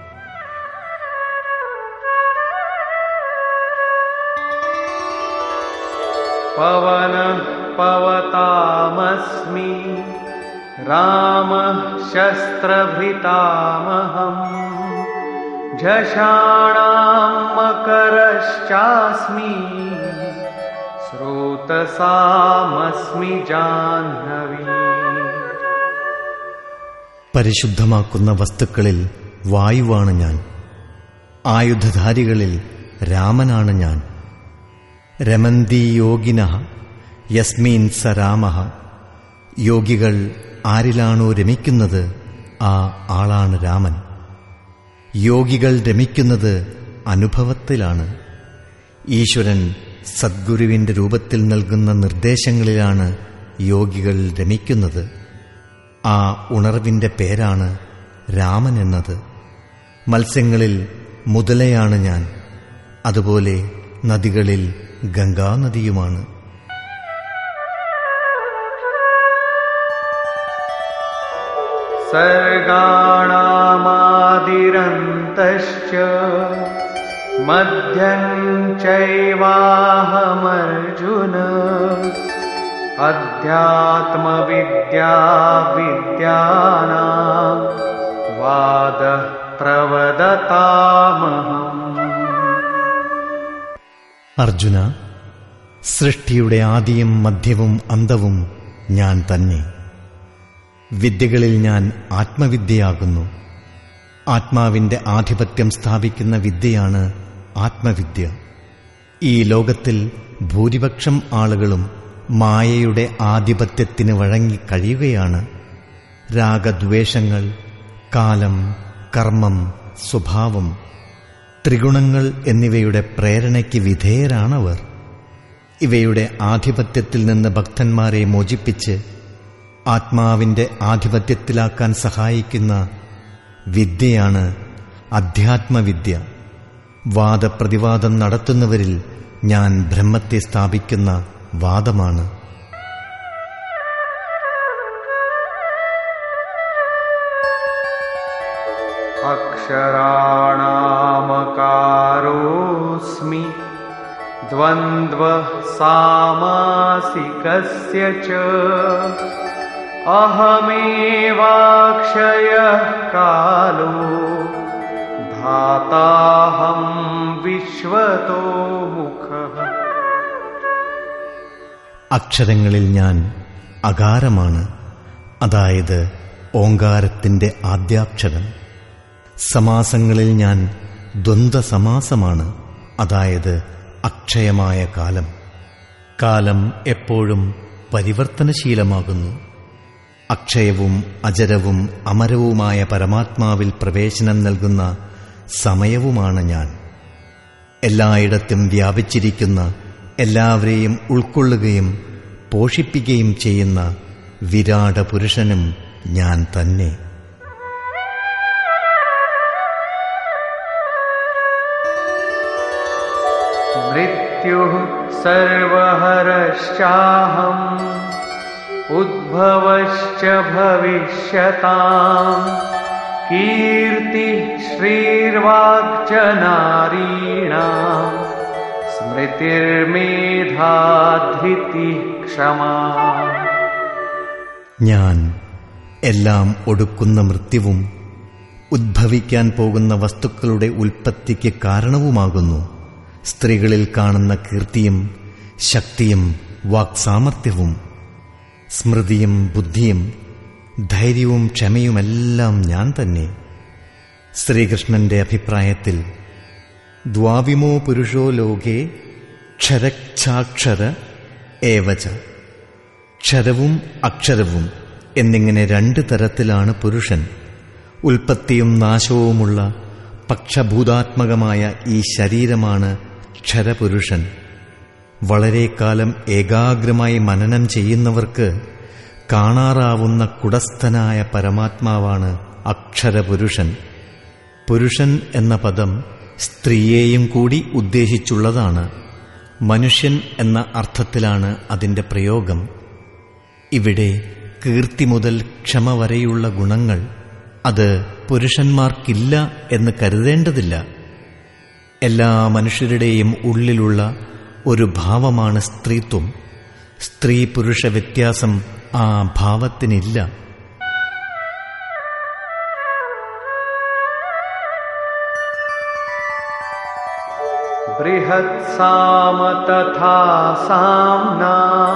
पवनः पवतामस्मि रामः शस्त्रभृतामहम् झषाणाम् मकरश्चास्मि स्रोतसामस्मि जाह्नवी പരിശുദ്ധമാക്കുന്ന വസ്തുക്കളിൽ വായുവാണ് ഞാൻ ആയുധധാരികളിൽ രാമനാണ് ഞാൻ രമന്തി യോഗിന യസ്മീൻ സ രാമ യോഗികൾ ആരിലാണോ രമിക്കുന്നത് ആ ആളാണ് രാമൻ യോഗികൾ രമിക്കുന്നത് അനുഭവത്തിലാണ് ഈശ്വരൻ സദ്ഗുരുവിന്റെ രൂപത്തിൽ നൽകുന്ന നിർദ്ദേശങ്ങളിലാണ് യോഗികൾ രമിക്കുന്നത് ആ ഉണർവിന്റെ പേരാണ് രാമൻ എന്നത് മത്സ്യങ്ങളിൽ മുതലയാണ് ഞാൻ അതുപോലെ നദികളിൽ ഗംഗാനദിയുമാണ് सर्गाणामादिरन्तश्च मध्यम् चैवाहमर्जुन अध्यात्मविद्या विद्यानाम् वादः प्रवदतामहम् അർജുന സൃഷ്ടിയുടെ ആദിയും മധ്യവും അന്തവും ഞാൻ തന്നെ വിദ്യകളിൽ ഞാൻ ആത്മവിദ്യയാകുന്നു ആത്മാവിന്റെ ആധിപത്യം സ്ഥാപിക്കുന്ന വിദ്യയാണ് ആത്മവിദ്യ ഈ ലോകത്തിൽ ഭൂരിപക്ഷം ആളുകളും മായയുടെ ആധിപത്യത്തിന് വഴങ്ങി കഴിയുകയാണ് രാഗദ്വേഷങ്ങൾ കാലം കർമ്മം സ്വഭാവം ത്രിഗുണങ്ങൾ എന്നിവയുടെ പ്രേരണയ്ക്ക് വിധേയരാണവർ ഇവയുടെ ആധിപത്യത്തിൽ നിന്ന് ഭക്തന്മാരെ മോചിപ്പിച്ച് ആത്മാവിന്റെ ആധിപത്യത്തിലാക്കാൻ സഹായിക്കുന്ന വിദ്യയാണ് അധ്യാത്മവിദ്യ വാദപ്രതിവാദം നടത്തുന്നവരിൽ ഞാൻ ബ്രഹ്മത്തെ സ്ഥാപിക്കുന്ന വാദമാണ് अक्षराणामकारोऽस्मि द्वन्द्वः सामासिकस्य च अहमेवाक्षयः कालो धाताहं विश्वतो मुखः അക്ഷരങ്ങളിൽ ഞാൻ അകാരമാണ് അതായത് ഓങ്കാരത്തിന്റെ ആദ്യാക്ഷരം സമാസങ്ങളിൽ ഞാൻ ദ്വന്ദ്വ സമാസമാണ് അതായത് അക്ഷയമായ കാലം കാലം എപ്പോഴും പരിവർത്തനശീലമാകുന്നു അക്ഷയവും അജരവും അമരവുമായ പരമാത്മാവിൽ പ്രവേശനം നൽകുന്ന സമയവുമാണ് ഞാൻ എല്ലായിടത്തും വ്യാപിച്ചിരിക്കുന്ന എല്ലാവരെയും ഉൾക്കൊള്ളുകയും പോഷിപ്പിക്കുകയും ചെയ്യുന്ന വിരാട പുരുഷനും ഞാൻ തന്നെ मृत्युः सर्वहरश्चाहम् उद्भवश्च भविष्यताम् कीर्तिः श्रीर्वाक्च नारीणाम् स्मृतिर्मेधा धृतिः क्षमा ഞാൻ എല്ലാം ഒടുക്കുന്ന മൃത്യുവും ഉദ്ഭവിക്കാൻ പോകുന്ന വസ്തുക്കളുടെ ഉൽപ്പത്തിക്ക് കാരണവുമാകുന്നു സ്ത്രീകളിൽ കാണുന്ന കീർത്തിയും ശക്തിയും വാക്സാമർത്ഥ്യവും സ്മൃതിയും ബുദ്ധിയും ധൈര്യവും ക്ഷമയുമെല്ലാം ഞാൻ തന്നെ ശ്രീകൃഷ്ണന്റെ അഭിപ്രായത്തിൽ ദ്വാവിമോ പുരുഷോ ലോകേ ക്ഷരച്ഛാക്ഷര ഏവച ക്ഷരവും അക്ഷരവും എന്നിങ്ങനെ രണ്ട് തരത്തിലാണ് പുരുഷൻ ഉൽപ്പത്തിയും നാശവുമുള്ള പക്ഷഭൂതാത്മകമായ ഈ ശരീരമാണ് ക്ഷരപുരുഷൻ വളരെ കാലം ഏകാഗ്രമായി മനനം ചെയ്യുന്നവർക്ക് കാണാറാവുന്ന കുടസ്ഥനായ പരമാത്മാവാണ് അക്ഷരപുരുഷൻ പുരുഷൻ എന്ന പദം സ്ത്രീയെയും കൂടി ഉദ്ദേശിച്ചുള്ളതാണ് മനുഷ്യൻ എന്ന അർത്ഥത്തിലാണ് അതിന്റെ പ്രയോഗം ഇവിടെ കീർത്തി മുതൽ ക്ഷമ വരെയുള്ള ഗുണങ്ങൾ അത് പുരുഷന്മാർക്കില്ല എന്ന് കരുതേണ്ടതില്ല എല്ലാ മനുഷ്യരുടെയും ഉള്ളിലുള്ള ഒരു ഭാവമാണ് സ്ത്രീത്വം സ്ത്രീ പുരുഷ വ്യത്യാസം ആ ഭാവത്തിനില്ല बृहत्साम तथा साम्ना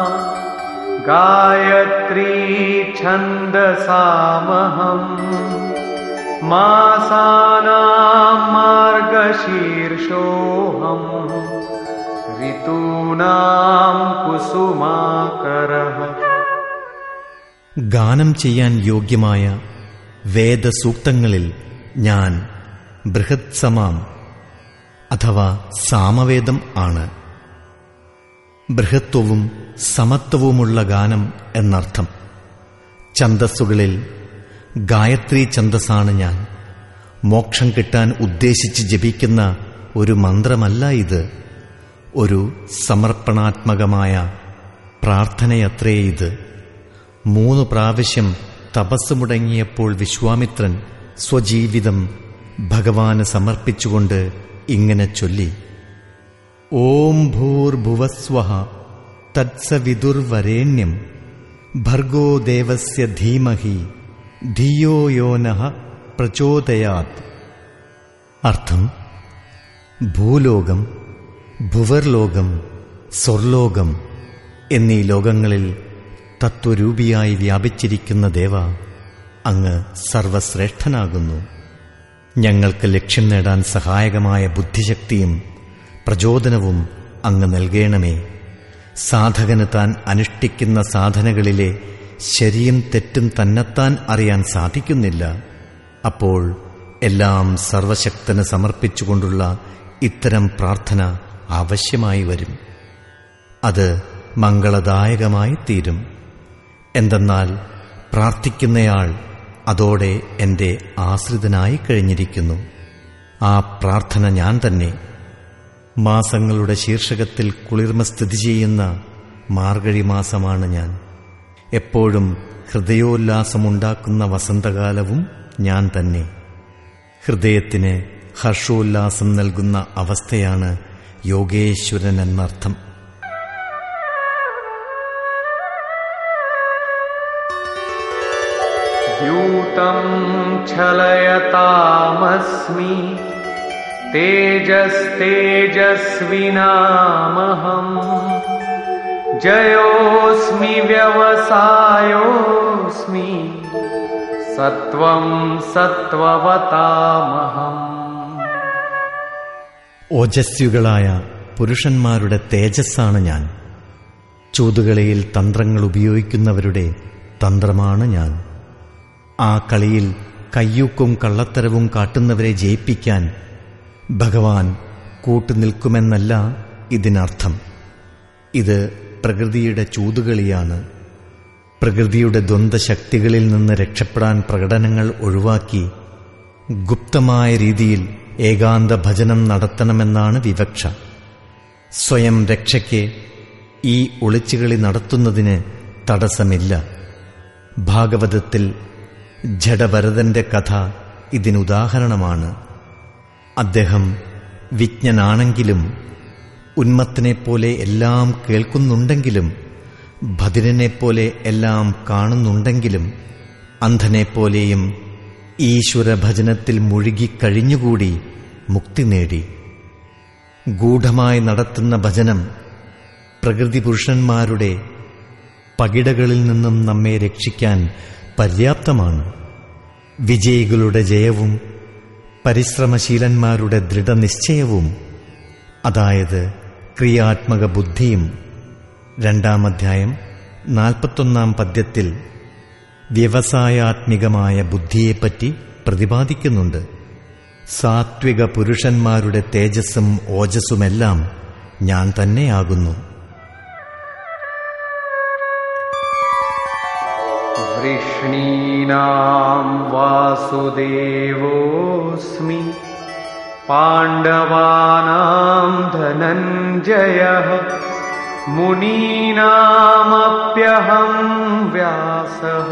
गायत्री छन्दसामहम् मासानां मार्गशीर्षोऽहम् ऋतूनां कुसुमाकरः ഗാനം ചെയ്യാൻ യോഗ്യമായ വേദസൂക്തങ്ങളിൽ ഞാൻ ബൃഹത്സമാം അഥവാ സാമവേദം ആണ് ബൃഹത്വവും സമത്വവുമുള്ള ഗാനം എന്നർത്ഥം ഛന്തസ്സുകളിൽ ഗായത്രി ഛന്തസ്സാണ് ഞാൻ മോക്ഷം കിട്ടാൻ ഉദ്ദേശിച്ച് ജപിക്കുന്ന ഒരു മന്ത്രമല്ല ഇത് ഒരു സമർപ്പണാത്മകമായ പ്രാർത്ഥനയത്രേ ഇത് മൂന്ന് പ്രാവശ്യം തപസ് മുടങ്ങിയപ്പോൾ വിശ്വാമിത്രൻ സ്വജീവിതം ഭഗവാന് സമർപ്പിച്ചുകൊണ്ട് ഇങ്ങനെ ചൊല്ലി ഓം ഭൂർഭുവസ്വഹ തത്സവിദുർവരേണ്യം ഭർഗോ ദേവസ്യ ധീമഹി ധിയോ യോനഃ പ്രചോദയാത് അർത്ഥം ഭൂലോകം ഭുവർലോകം സ്വർലോകം എന്നീ ലോകങ്ങളിൽ തത്വരൂപിയായി വ്യാപിച്ചിരിക്കുന്ന ദേവ അങ്ങ് സർവശ്രേഷ്ഠനാകുന്നു ഞങ്ങൾക്ക് ലക്ഷ്യം നേടാൻ സഹായകമായ ബുദ്ധിശക്തിയും പ്രചോദനവും അങ്ങ് നൽകണമേ സാധകന് താൻ അനുഷ്ഠിക്കുന്ന സാധനകളിലെ ശരിയും തെറ്റും തന്നെത്താൻ അറിയാൻ സാധിക്കുന്നില്ല അപ്പോൾ എല്ലാം സർവശക്തന് സമർപ്പിച്ചുകൊണ്ടുള്ള ഇത്തരം പ്രാർത്ഥന ആവശ്യമായി വരും അത് മംഗളദായകമായി തീരും എന്തെന്നാൽ പ്രാർത്ഥിക്കുന്നയാൾ അതോടെ എൻ്റെ ആശ്രിതനായി കഴിഞ്ഞിരിക്കുന്നു ആ പ്രാർത്ഥന ഞാൻ തന്നെ മാസങ്ങളുടെ ശീർഷകത്തിൽ കുളിർമ സ്ഥിതി ചെയ്യുന്ന മാർഗഴി മാസമാണ് ഞാൻ എപ്പോഴും ഹൃദയോല്ലാസമുണ്ടാക്കുന്ന വസന്തകാലവും ഞാൻ തന്നെ ഹൃദയത്തിന് ഹർഷോല്ലാസം നൽകുന്ന അവസ്ഥയാണ് യോഗേശ്വരൻ എന്നർത്ഥം द्यूतं छलयतामस्मि तेजस्तेजस्विनामहम् जयोऽस्मि व्यवसायोऽस्मि सत्त्वं सत्त्ववतामहम् ഓജസ്വികളായ പുരുഷന്മാരുടെ തേജസ്സാണ് ഞാൻ ചൂതുകളിയിൽ തന്ത്രങ്ങൾ ഉപയോഗിക്കുന്നവരുടെ തന്ത്രമാണ് ഞാൻ ആ കളിയിൽ കയ്യൂക്കും കള്ളത്തരവും കാട്ടുന്നവരെ ജയിപ്പിക്കാൻ ഭഗവാൻ കൂട്ടുനിൽക്കുമെന്നല്ല ഇതിനർത്ഥം ഇത് പ്രകൃതിയുടെ ചൂതുകളിയാണ് പ്രകൃതിയുടെ ദ്വന്ദ്ശക്തികളിൽ നിന്ന് രക്ഷപ്പെടാൻ പ്രകടനങ്ങൾ ഒഴിവാക്കി ഗുപ്തമായ രീതിയിൽ ഏകാന്ത ഭജനം നടത്തണമെന്നാണ് വിവക്ഷ സ്വയം രക്ഷയ്ക്ക് ഈ ഒളിച്ചുകളി നടത്തുന്നതിന് തടസ്സമില്ല ഭാഗവതത്തിൽ ജഡഭരതന്റെ കഥ ഇതിനുദാഹരണമാണ് അദ്ദേഹം വിജ്ഞനാണെങ്കിലും ഉന്മത്തിനെപ്പോലെ എല്ലാം കേൾക്കുന്നുണ്ടെങ്കിലും ഭദ്രനെപ്പോലെ എല്ലാം കാണുന്നുണ്ടെങ്കിലും അന്ധനെപ്പോലെയും ഈശ്വരഭജനത്തിൽ മുഴുകിക്കഴിഞ്ഞുകൂടി മുക്തി നേടി ഗൂഢമായി നടത്തുന്ന ഭജനം പ്രകൃതി പുരുഷന്മാരുടെ പകിടകളിൽ നിന്നും നമ്മെ രക്ഷിക്കാൻ പര്യാപ്തമാണ് വിജയികളുടെ ജയവും പരിശ്രമശീലന്മാരുടെ ദൃഢനിശ്ചയവും അതായത് ക്രിയാത്മക ബുദ്ധിയും രണ്ടാം അധ്യായം നാൽപ്പത്തൊന്നാം പദ്യത്തിൽ വ്യവസായാത്മികമായ ബുദ്ധിയെപ്പറ്റി പ്രതിപാദിക്കുന്നുണ്ട് സാത്വിക പുരുഷന്മാരുടെ തേജസ്സും ഓജസ്സുമെല്ലാം ഞാൻ തന്നെയാകുന്നു वृष्णीनां वासुदेवोऽस्मि पाण्डवानां धनञ्जयः मुनीनामप्यहं व्यासः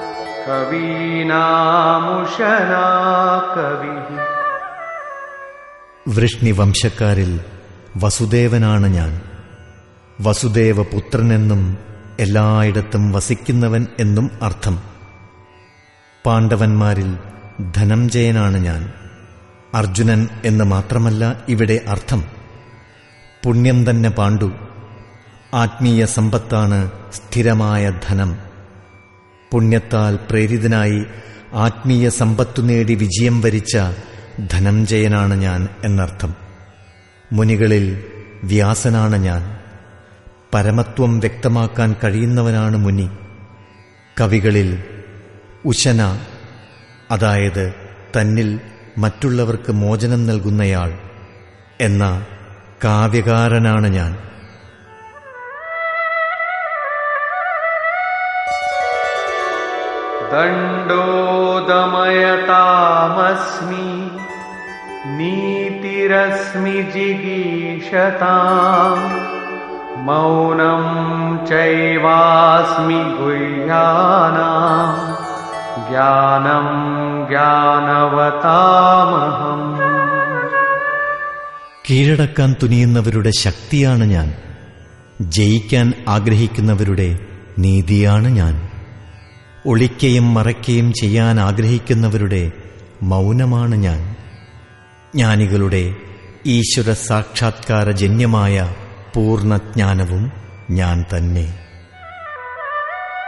कवीनामुशना कविः വൃഷ്ണിവംശക്കാരിൽ വസുദേവനാണ് ഞാൻ വസുദേവപുത്രനെന്നും എല്ലായിടത്തും വസിക്കുന്നവൻ എന്നും അർത്ഥം പാണ്ഡവന്മാരിൽ ധനഞ്ജയനാണ് ഞാൻ അർജുനൻ എന്ന് മാത്രമല്ല ഇവിടെ അർത്ഥം പുണ്യം തന്നെ പാണ്ഡു ആത്മീയ സമ്പത്താണ് സ്ഥിരമായ ധനം പുണ്യത്താൽ പ്രേരിതനായി ആത്മീയ സമ്പത്തു നേടി വിജയം വരിച്ച ധനഞ്ജയനാണ് ഞാൻ എന്നർത്ഥം മുനികളിൽ വ്യാസനാണ് ഞാൻ പരമത്വം വ്യക്തമാക്കാൻ കഴിയുന്നവനാണ് മുനി കവികളിൽ ഉശന അതായത് തന്നിൽ മറ്റുള്ളവർക്ക് മോചനം നൽകുന്നയാൾ എന്ന കാവ്യകാരനാണ് ഞാൻ दण्डोदमयतामस्मि नीतिरस्मि जिगीषताम् मौनं चैवास्मि गुह्यानाम् ज्ञानं ज्ञानवतामहम् കീഴടക്കാൻ തുനിയുന്നവരുടെ ശക്തിയാണ് ഞാൻ ജയിക്കാൻ ആഗ്രഹിക്കുന്നവരുടെ നീതിയാണ് ഞാൻ ഒളിക്കയും മറയ്ക്കയും ചെയ്യാൻ ആഗ്രഹിക്കുന്നവരുടെ മൗനമാണ് ഞാൻ ജ്ഞാനികളുടെ ഈശ്വര സാക്ഷാത്കാരജന്യമായ പൂർണ്ണജ്ഞാനവും ഞാൻ തന്നെ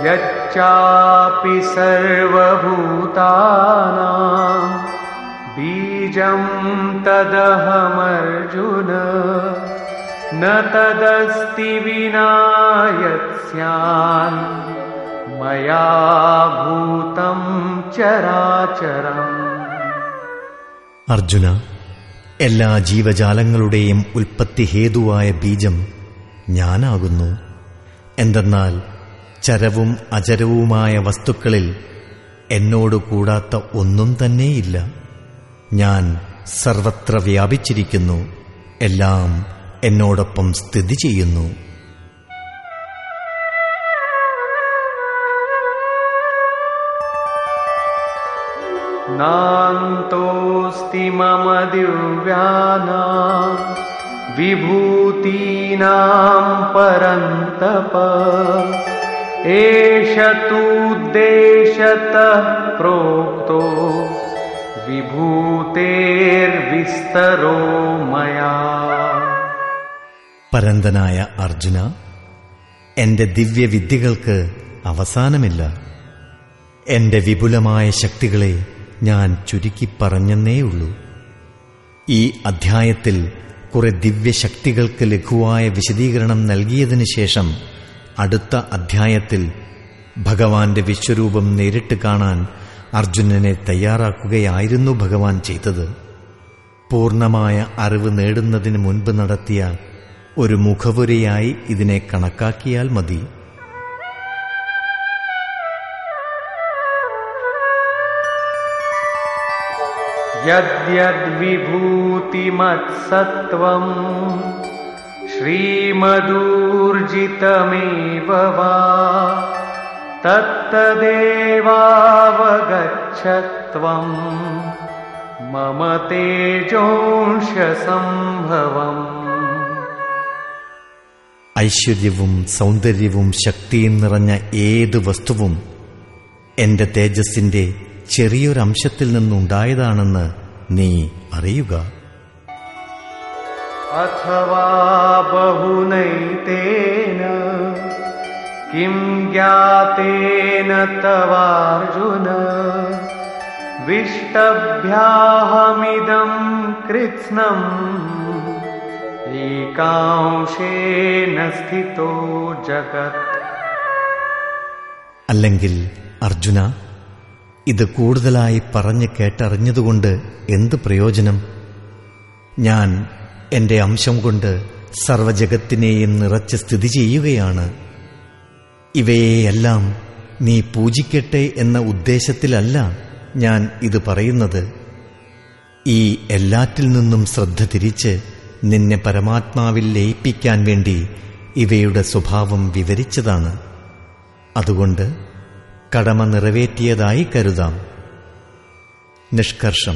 यच्चापि सर्वभूतानां बीजं तदहमर्जुन न तदस्ति विना यत् स्यान् मया भूतं चराचरम् അർജുന എല്ലാ ജീവജാലങ്ങളുടെയും ഉൽപ്പത്തി ഹേതുവായ ബീജം ഞാനാകുന്നു എന്തെന്നാൽ ചരവും അചരവുമായ വസ്തുക്കളിൽ എന്നോട് കൂടാത്ത ഒന്നും തന്നെയില്ല ഞാൻ സർവത്ര വ്യാപിച്ചിരിക്കുന്നു എല്ലാം എന്നോടൊപ്പം സ്ഥിതി ചെയ്യുന്നു नान्तोऽस्ति मम दिव्यानां विभूतीनां परन्तप एष तूद्देशतः प्रोक्तो विभूतेर्विस्तरो मया പരന്തനായ അർജുന എന്റെ ദിവ്യവിദ്യകൾക്ക് അവസാനമില്ല എന്റെ വിപുലമായ ശക്തികളെ ഞാൻ ചുരുക്കി പറഞ്ഞെന്നേയുള്ളൂ ഈ അധ്യായത്തിൽ കുറെ ദിവ്യശക്തികൾക്ക് ലഘുവായ വിശദീകരണം നൽകിയതിനു ശേഷം അടുത്ത അധ്യായത്തിൽ ഭഗവാന്റെ വിശ്വരൂപം നേരിട്ട് കാണാൻ അർജുനനെ തയ്യാറാക്കുകയായിരുന്നു ഭഗവാൻ ചെയ്തത് പൂർണ്ണമായ അറിവ് നേടുന്നതിന് മുൻപ് നടത്തിയ ഒരു മുഖവുരയായി ഇതിനെ കണക്കാക്കിയാൽ മതി यद्यद्विभूतिमत्सत्त्वम् श्रीमदूर्जितमेव वा तत्तदेवावगच्छत्वम् मम तेजोंशसम्भवम् ഐശ്വര്യവും സൗന്ദര്യവും ശക്തിയും നിറഞ്ഞ ഏത് വസ്തുവും എന്റെ തേജസ്സിന്റെ ചെറിയൊരംശത്തിൽ നിന്നുണ്ടായതാണെന്ന് നീ അറിയുക अथवा बहुनैतेन किं ज्ञातेन तवार्जुन विष्टभ्याहमिदं कृत्स्नम् एकांशेन स्थितो जगत् അല്ലെങ്കിൽ അർജുന ഇത് കൂടുതലായി പറഞ്ഞ് കേട്ടറിഞ്ഞതുകൊണ്ട് എന്ത് പ്രയോജനം ഞാൻ എന്റെ അംശം കൊണ്ട് സർവജഗത്തിനെയും നിറച്ച് സ്ഥിതി ചെയ്യുകയാണ് ഇവയെയെല്ലാം നീ പൂജിക്കട്ടെ എന്ന ഉദ്ദേശത്തിലല്ല ഞാൻ ഇത് പറയുന്നത് ഈ എല്ലാറ്റിൽ നിന്നും ശ്രദ്ധ തിരിച്ച് നിന്നെ പരമാത്മാവിൽ ലയിപ്പിക്കാൻ വേണ്ടി ഇവയുടെ സ്വഭാവം വിവരിച്ചതാണ് അതുകൊണ്ട് കടമ നിറവേറ്റിയതായി കരുതാം നിഷ്കർഷം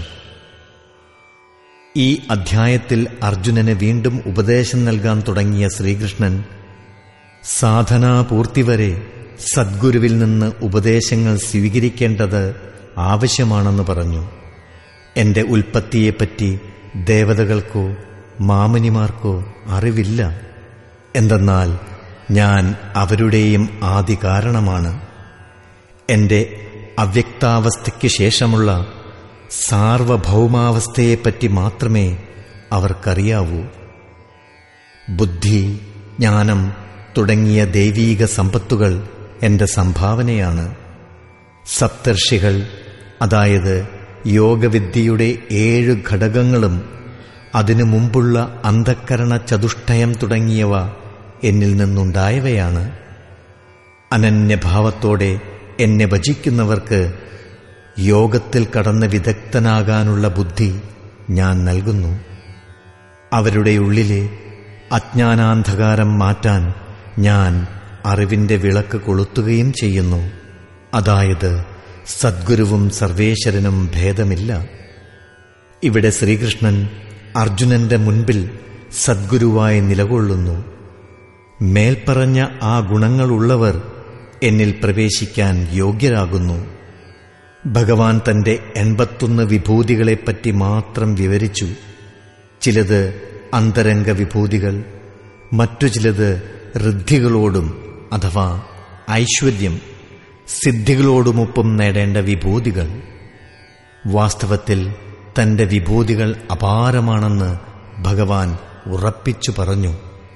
ഈ അധ്യായത്തിൽ അർജുനന് വീണ്ടും ഉപദേശം നൽകാൻ തുടങ്ങിയ ശ്രീകൃഷ്ണൻ സാധനാപൂർത്തി വരെ സദ്ഗുരുവിൽ നിന്ന് ഉപദേശങ്ങൾ സ്വീകരിക്കേണ്ടത് ആവശ്യമാണെന്ന് പറഞ്ഞു എന്റെ ഉൽപ്പത്തിയെപ്പറ്റി ദേവതകൾക്കോ മാമുനിമാർക്കോ അറിവില്ല എന്തെന്നാൽ ഞാൻ അവരുടെയും ആദി കാരണമാണ് എന്റെ അവ്യക്താവസ്ഥയ്ക്ക് ശേഷമുള്ള സാർവഭൗമാവസ്ഥയെപ്പറ്റി മാത്രമേ അവർക്കറിയാവൂ ബുദ്ധി ജ്ഞാനം തുടങ്ങിയ ദൈവീക സമ്പത്തുകൾ എന്റെ സംഭാവനയാണ് സപ്തർഷികൾ അതായത് യോഗവിദ്യയുടെ ഏഴ് ഘടകങ്ങളും അതിനു മുമ്പുള്ള അന്ധക്കരണ ചതുഷ്ടയം തുടങ്ങിയവ എന്നിൽ നിന്നുണ്ടായവയാണ് അനന്യഭാവത്തോടെ എന്നെ ഭജിക്കുന്നവർക്ക് യോഗത്തിൽ കടന്ന് വിദഗ്ധനാകാനുള്ള ബുദ്ധി ഞാൻ നൽകുന്നു അവരുടെ ഉള്ളിലെ അജ്ഞാനാന്ധകാരം മാറ്റാൻ ഞാൻ അറിവിന്റെ വിളക്ക് കൊളുത്തുകയും ചെയ്യുന്നു അതായത് സദ്ഗുരുവും സർവേശ്വരനും ഭേദമില്ല ഇവിടെ ശ്രീകൃഷ്ണൻ അർജുനന്റെ മുൻപിൽ സദ്ഗുരുവായി നിലകൊള്ളുന്നു മേൽപ്പറഞ്ഞ ആ ഗുണങ്ങളുള്ളവർ എന്നിൽ പ്രവേശിക്കാൻ യോഗ്യരാകുന്നു ഭഗവാൻ തന്റെ എൺപത്തൊന്ന് വിഭൂതികളെപ്പറ്റി മാത്രം വിവരിച്ചു ചിലത് അന്തരംഗ വിഭൂതികൾ മറ്റു ചിലത് ഋദ്ധികളോടും അഥവാ ഐശ്വര്യം സിദ്ധികളോടുമൊപ്പം നേടേണ്ട വിഭൂതികൾ വാസ്തവത്തിൽ തന്റെ വിഭൂതികൾ അപാരമാണെന്ന് ഭഗവാൻ ഉറപ്പിച്ചു പറഞ്ഞു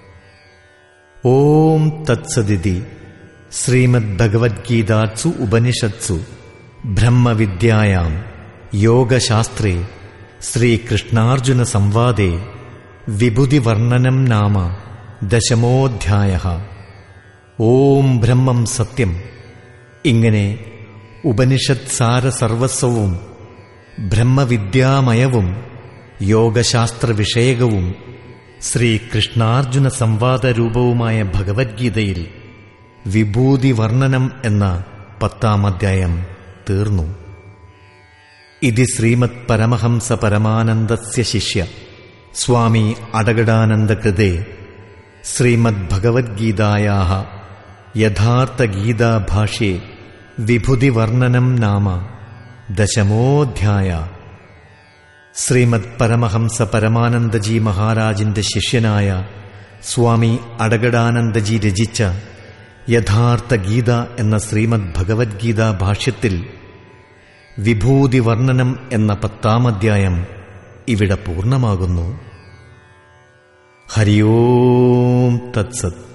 ഓം തത്സദിതി ശ്രീമദ് ഭഗവത്ഗീതാത്സു ഉപനിഷത്സു ബ്രഹ്മവിദ്യായാം യോഗശാസ്ത്രേ ശ്രീകൃഷ്ണാർജുന സംവാദേ വിഭുതിവർണ്ണനം നാമ ദശമോധ്യായ ഓം ബ്രഹ്മം സത്യം ഇങ്ങനെ ഉപനിഷത് സാര സർവസ്വവും ബ്രഹ്മവിദ്യാമയവും യോഗശാസ്ത്ര വിഷയകവും ശ്രീകൃഷ്ണാർജുന സംവാദരൂപവുമായ ഭഗവത്ഗീതയിൽ വിഭൂതി വർണ്ണനം എന്ന പത്താം അധ്യായം തീർന്നു ഇതി ശ്രീമത് പരമഹംസ പരമാനന്ദസ്യ ശിഷ്യ സ്വാമി അടകടാനന്ദകൃതേ ശ്രീമദ് ഭഗവത്ഗീതായാ യഥാർത്ഥഗീതാഭാഷ്യെ വിഭുതിവർണ്ണനം നാമ ദശമോധ്യായ ശ്രീമദ് പരമഹംസ പരമാനന്ദജി മഹാരാജിന്റെ ശിഷ്യനായ സ്വാമി അടകടാനന്ദജി രചിച്ച യഥാർത്ഥ ഗീത എന്ന ശ്രീമദ് ഭഗവത്ഗീത ഭാഷ്യത്തിൽ വിഭൂതി വർണ്ണനം എന്ന പത്താമധ്യായം ഇവിടെ പൂർണ്ണമാകുന്നു ഹരിയോം തത്സത്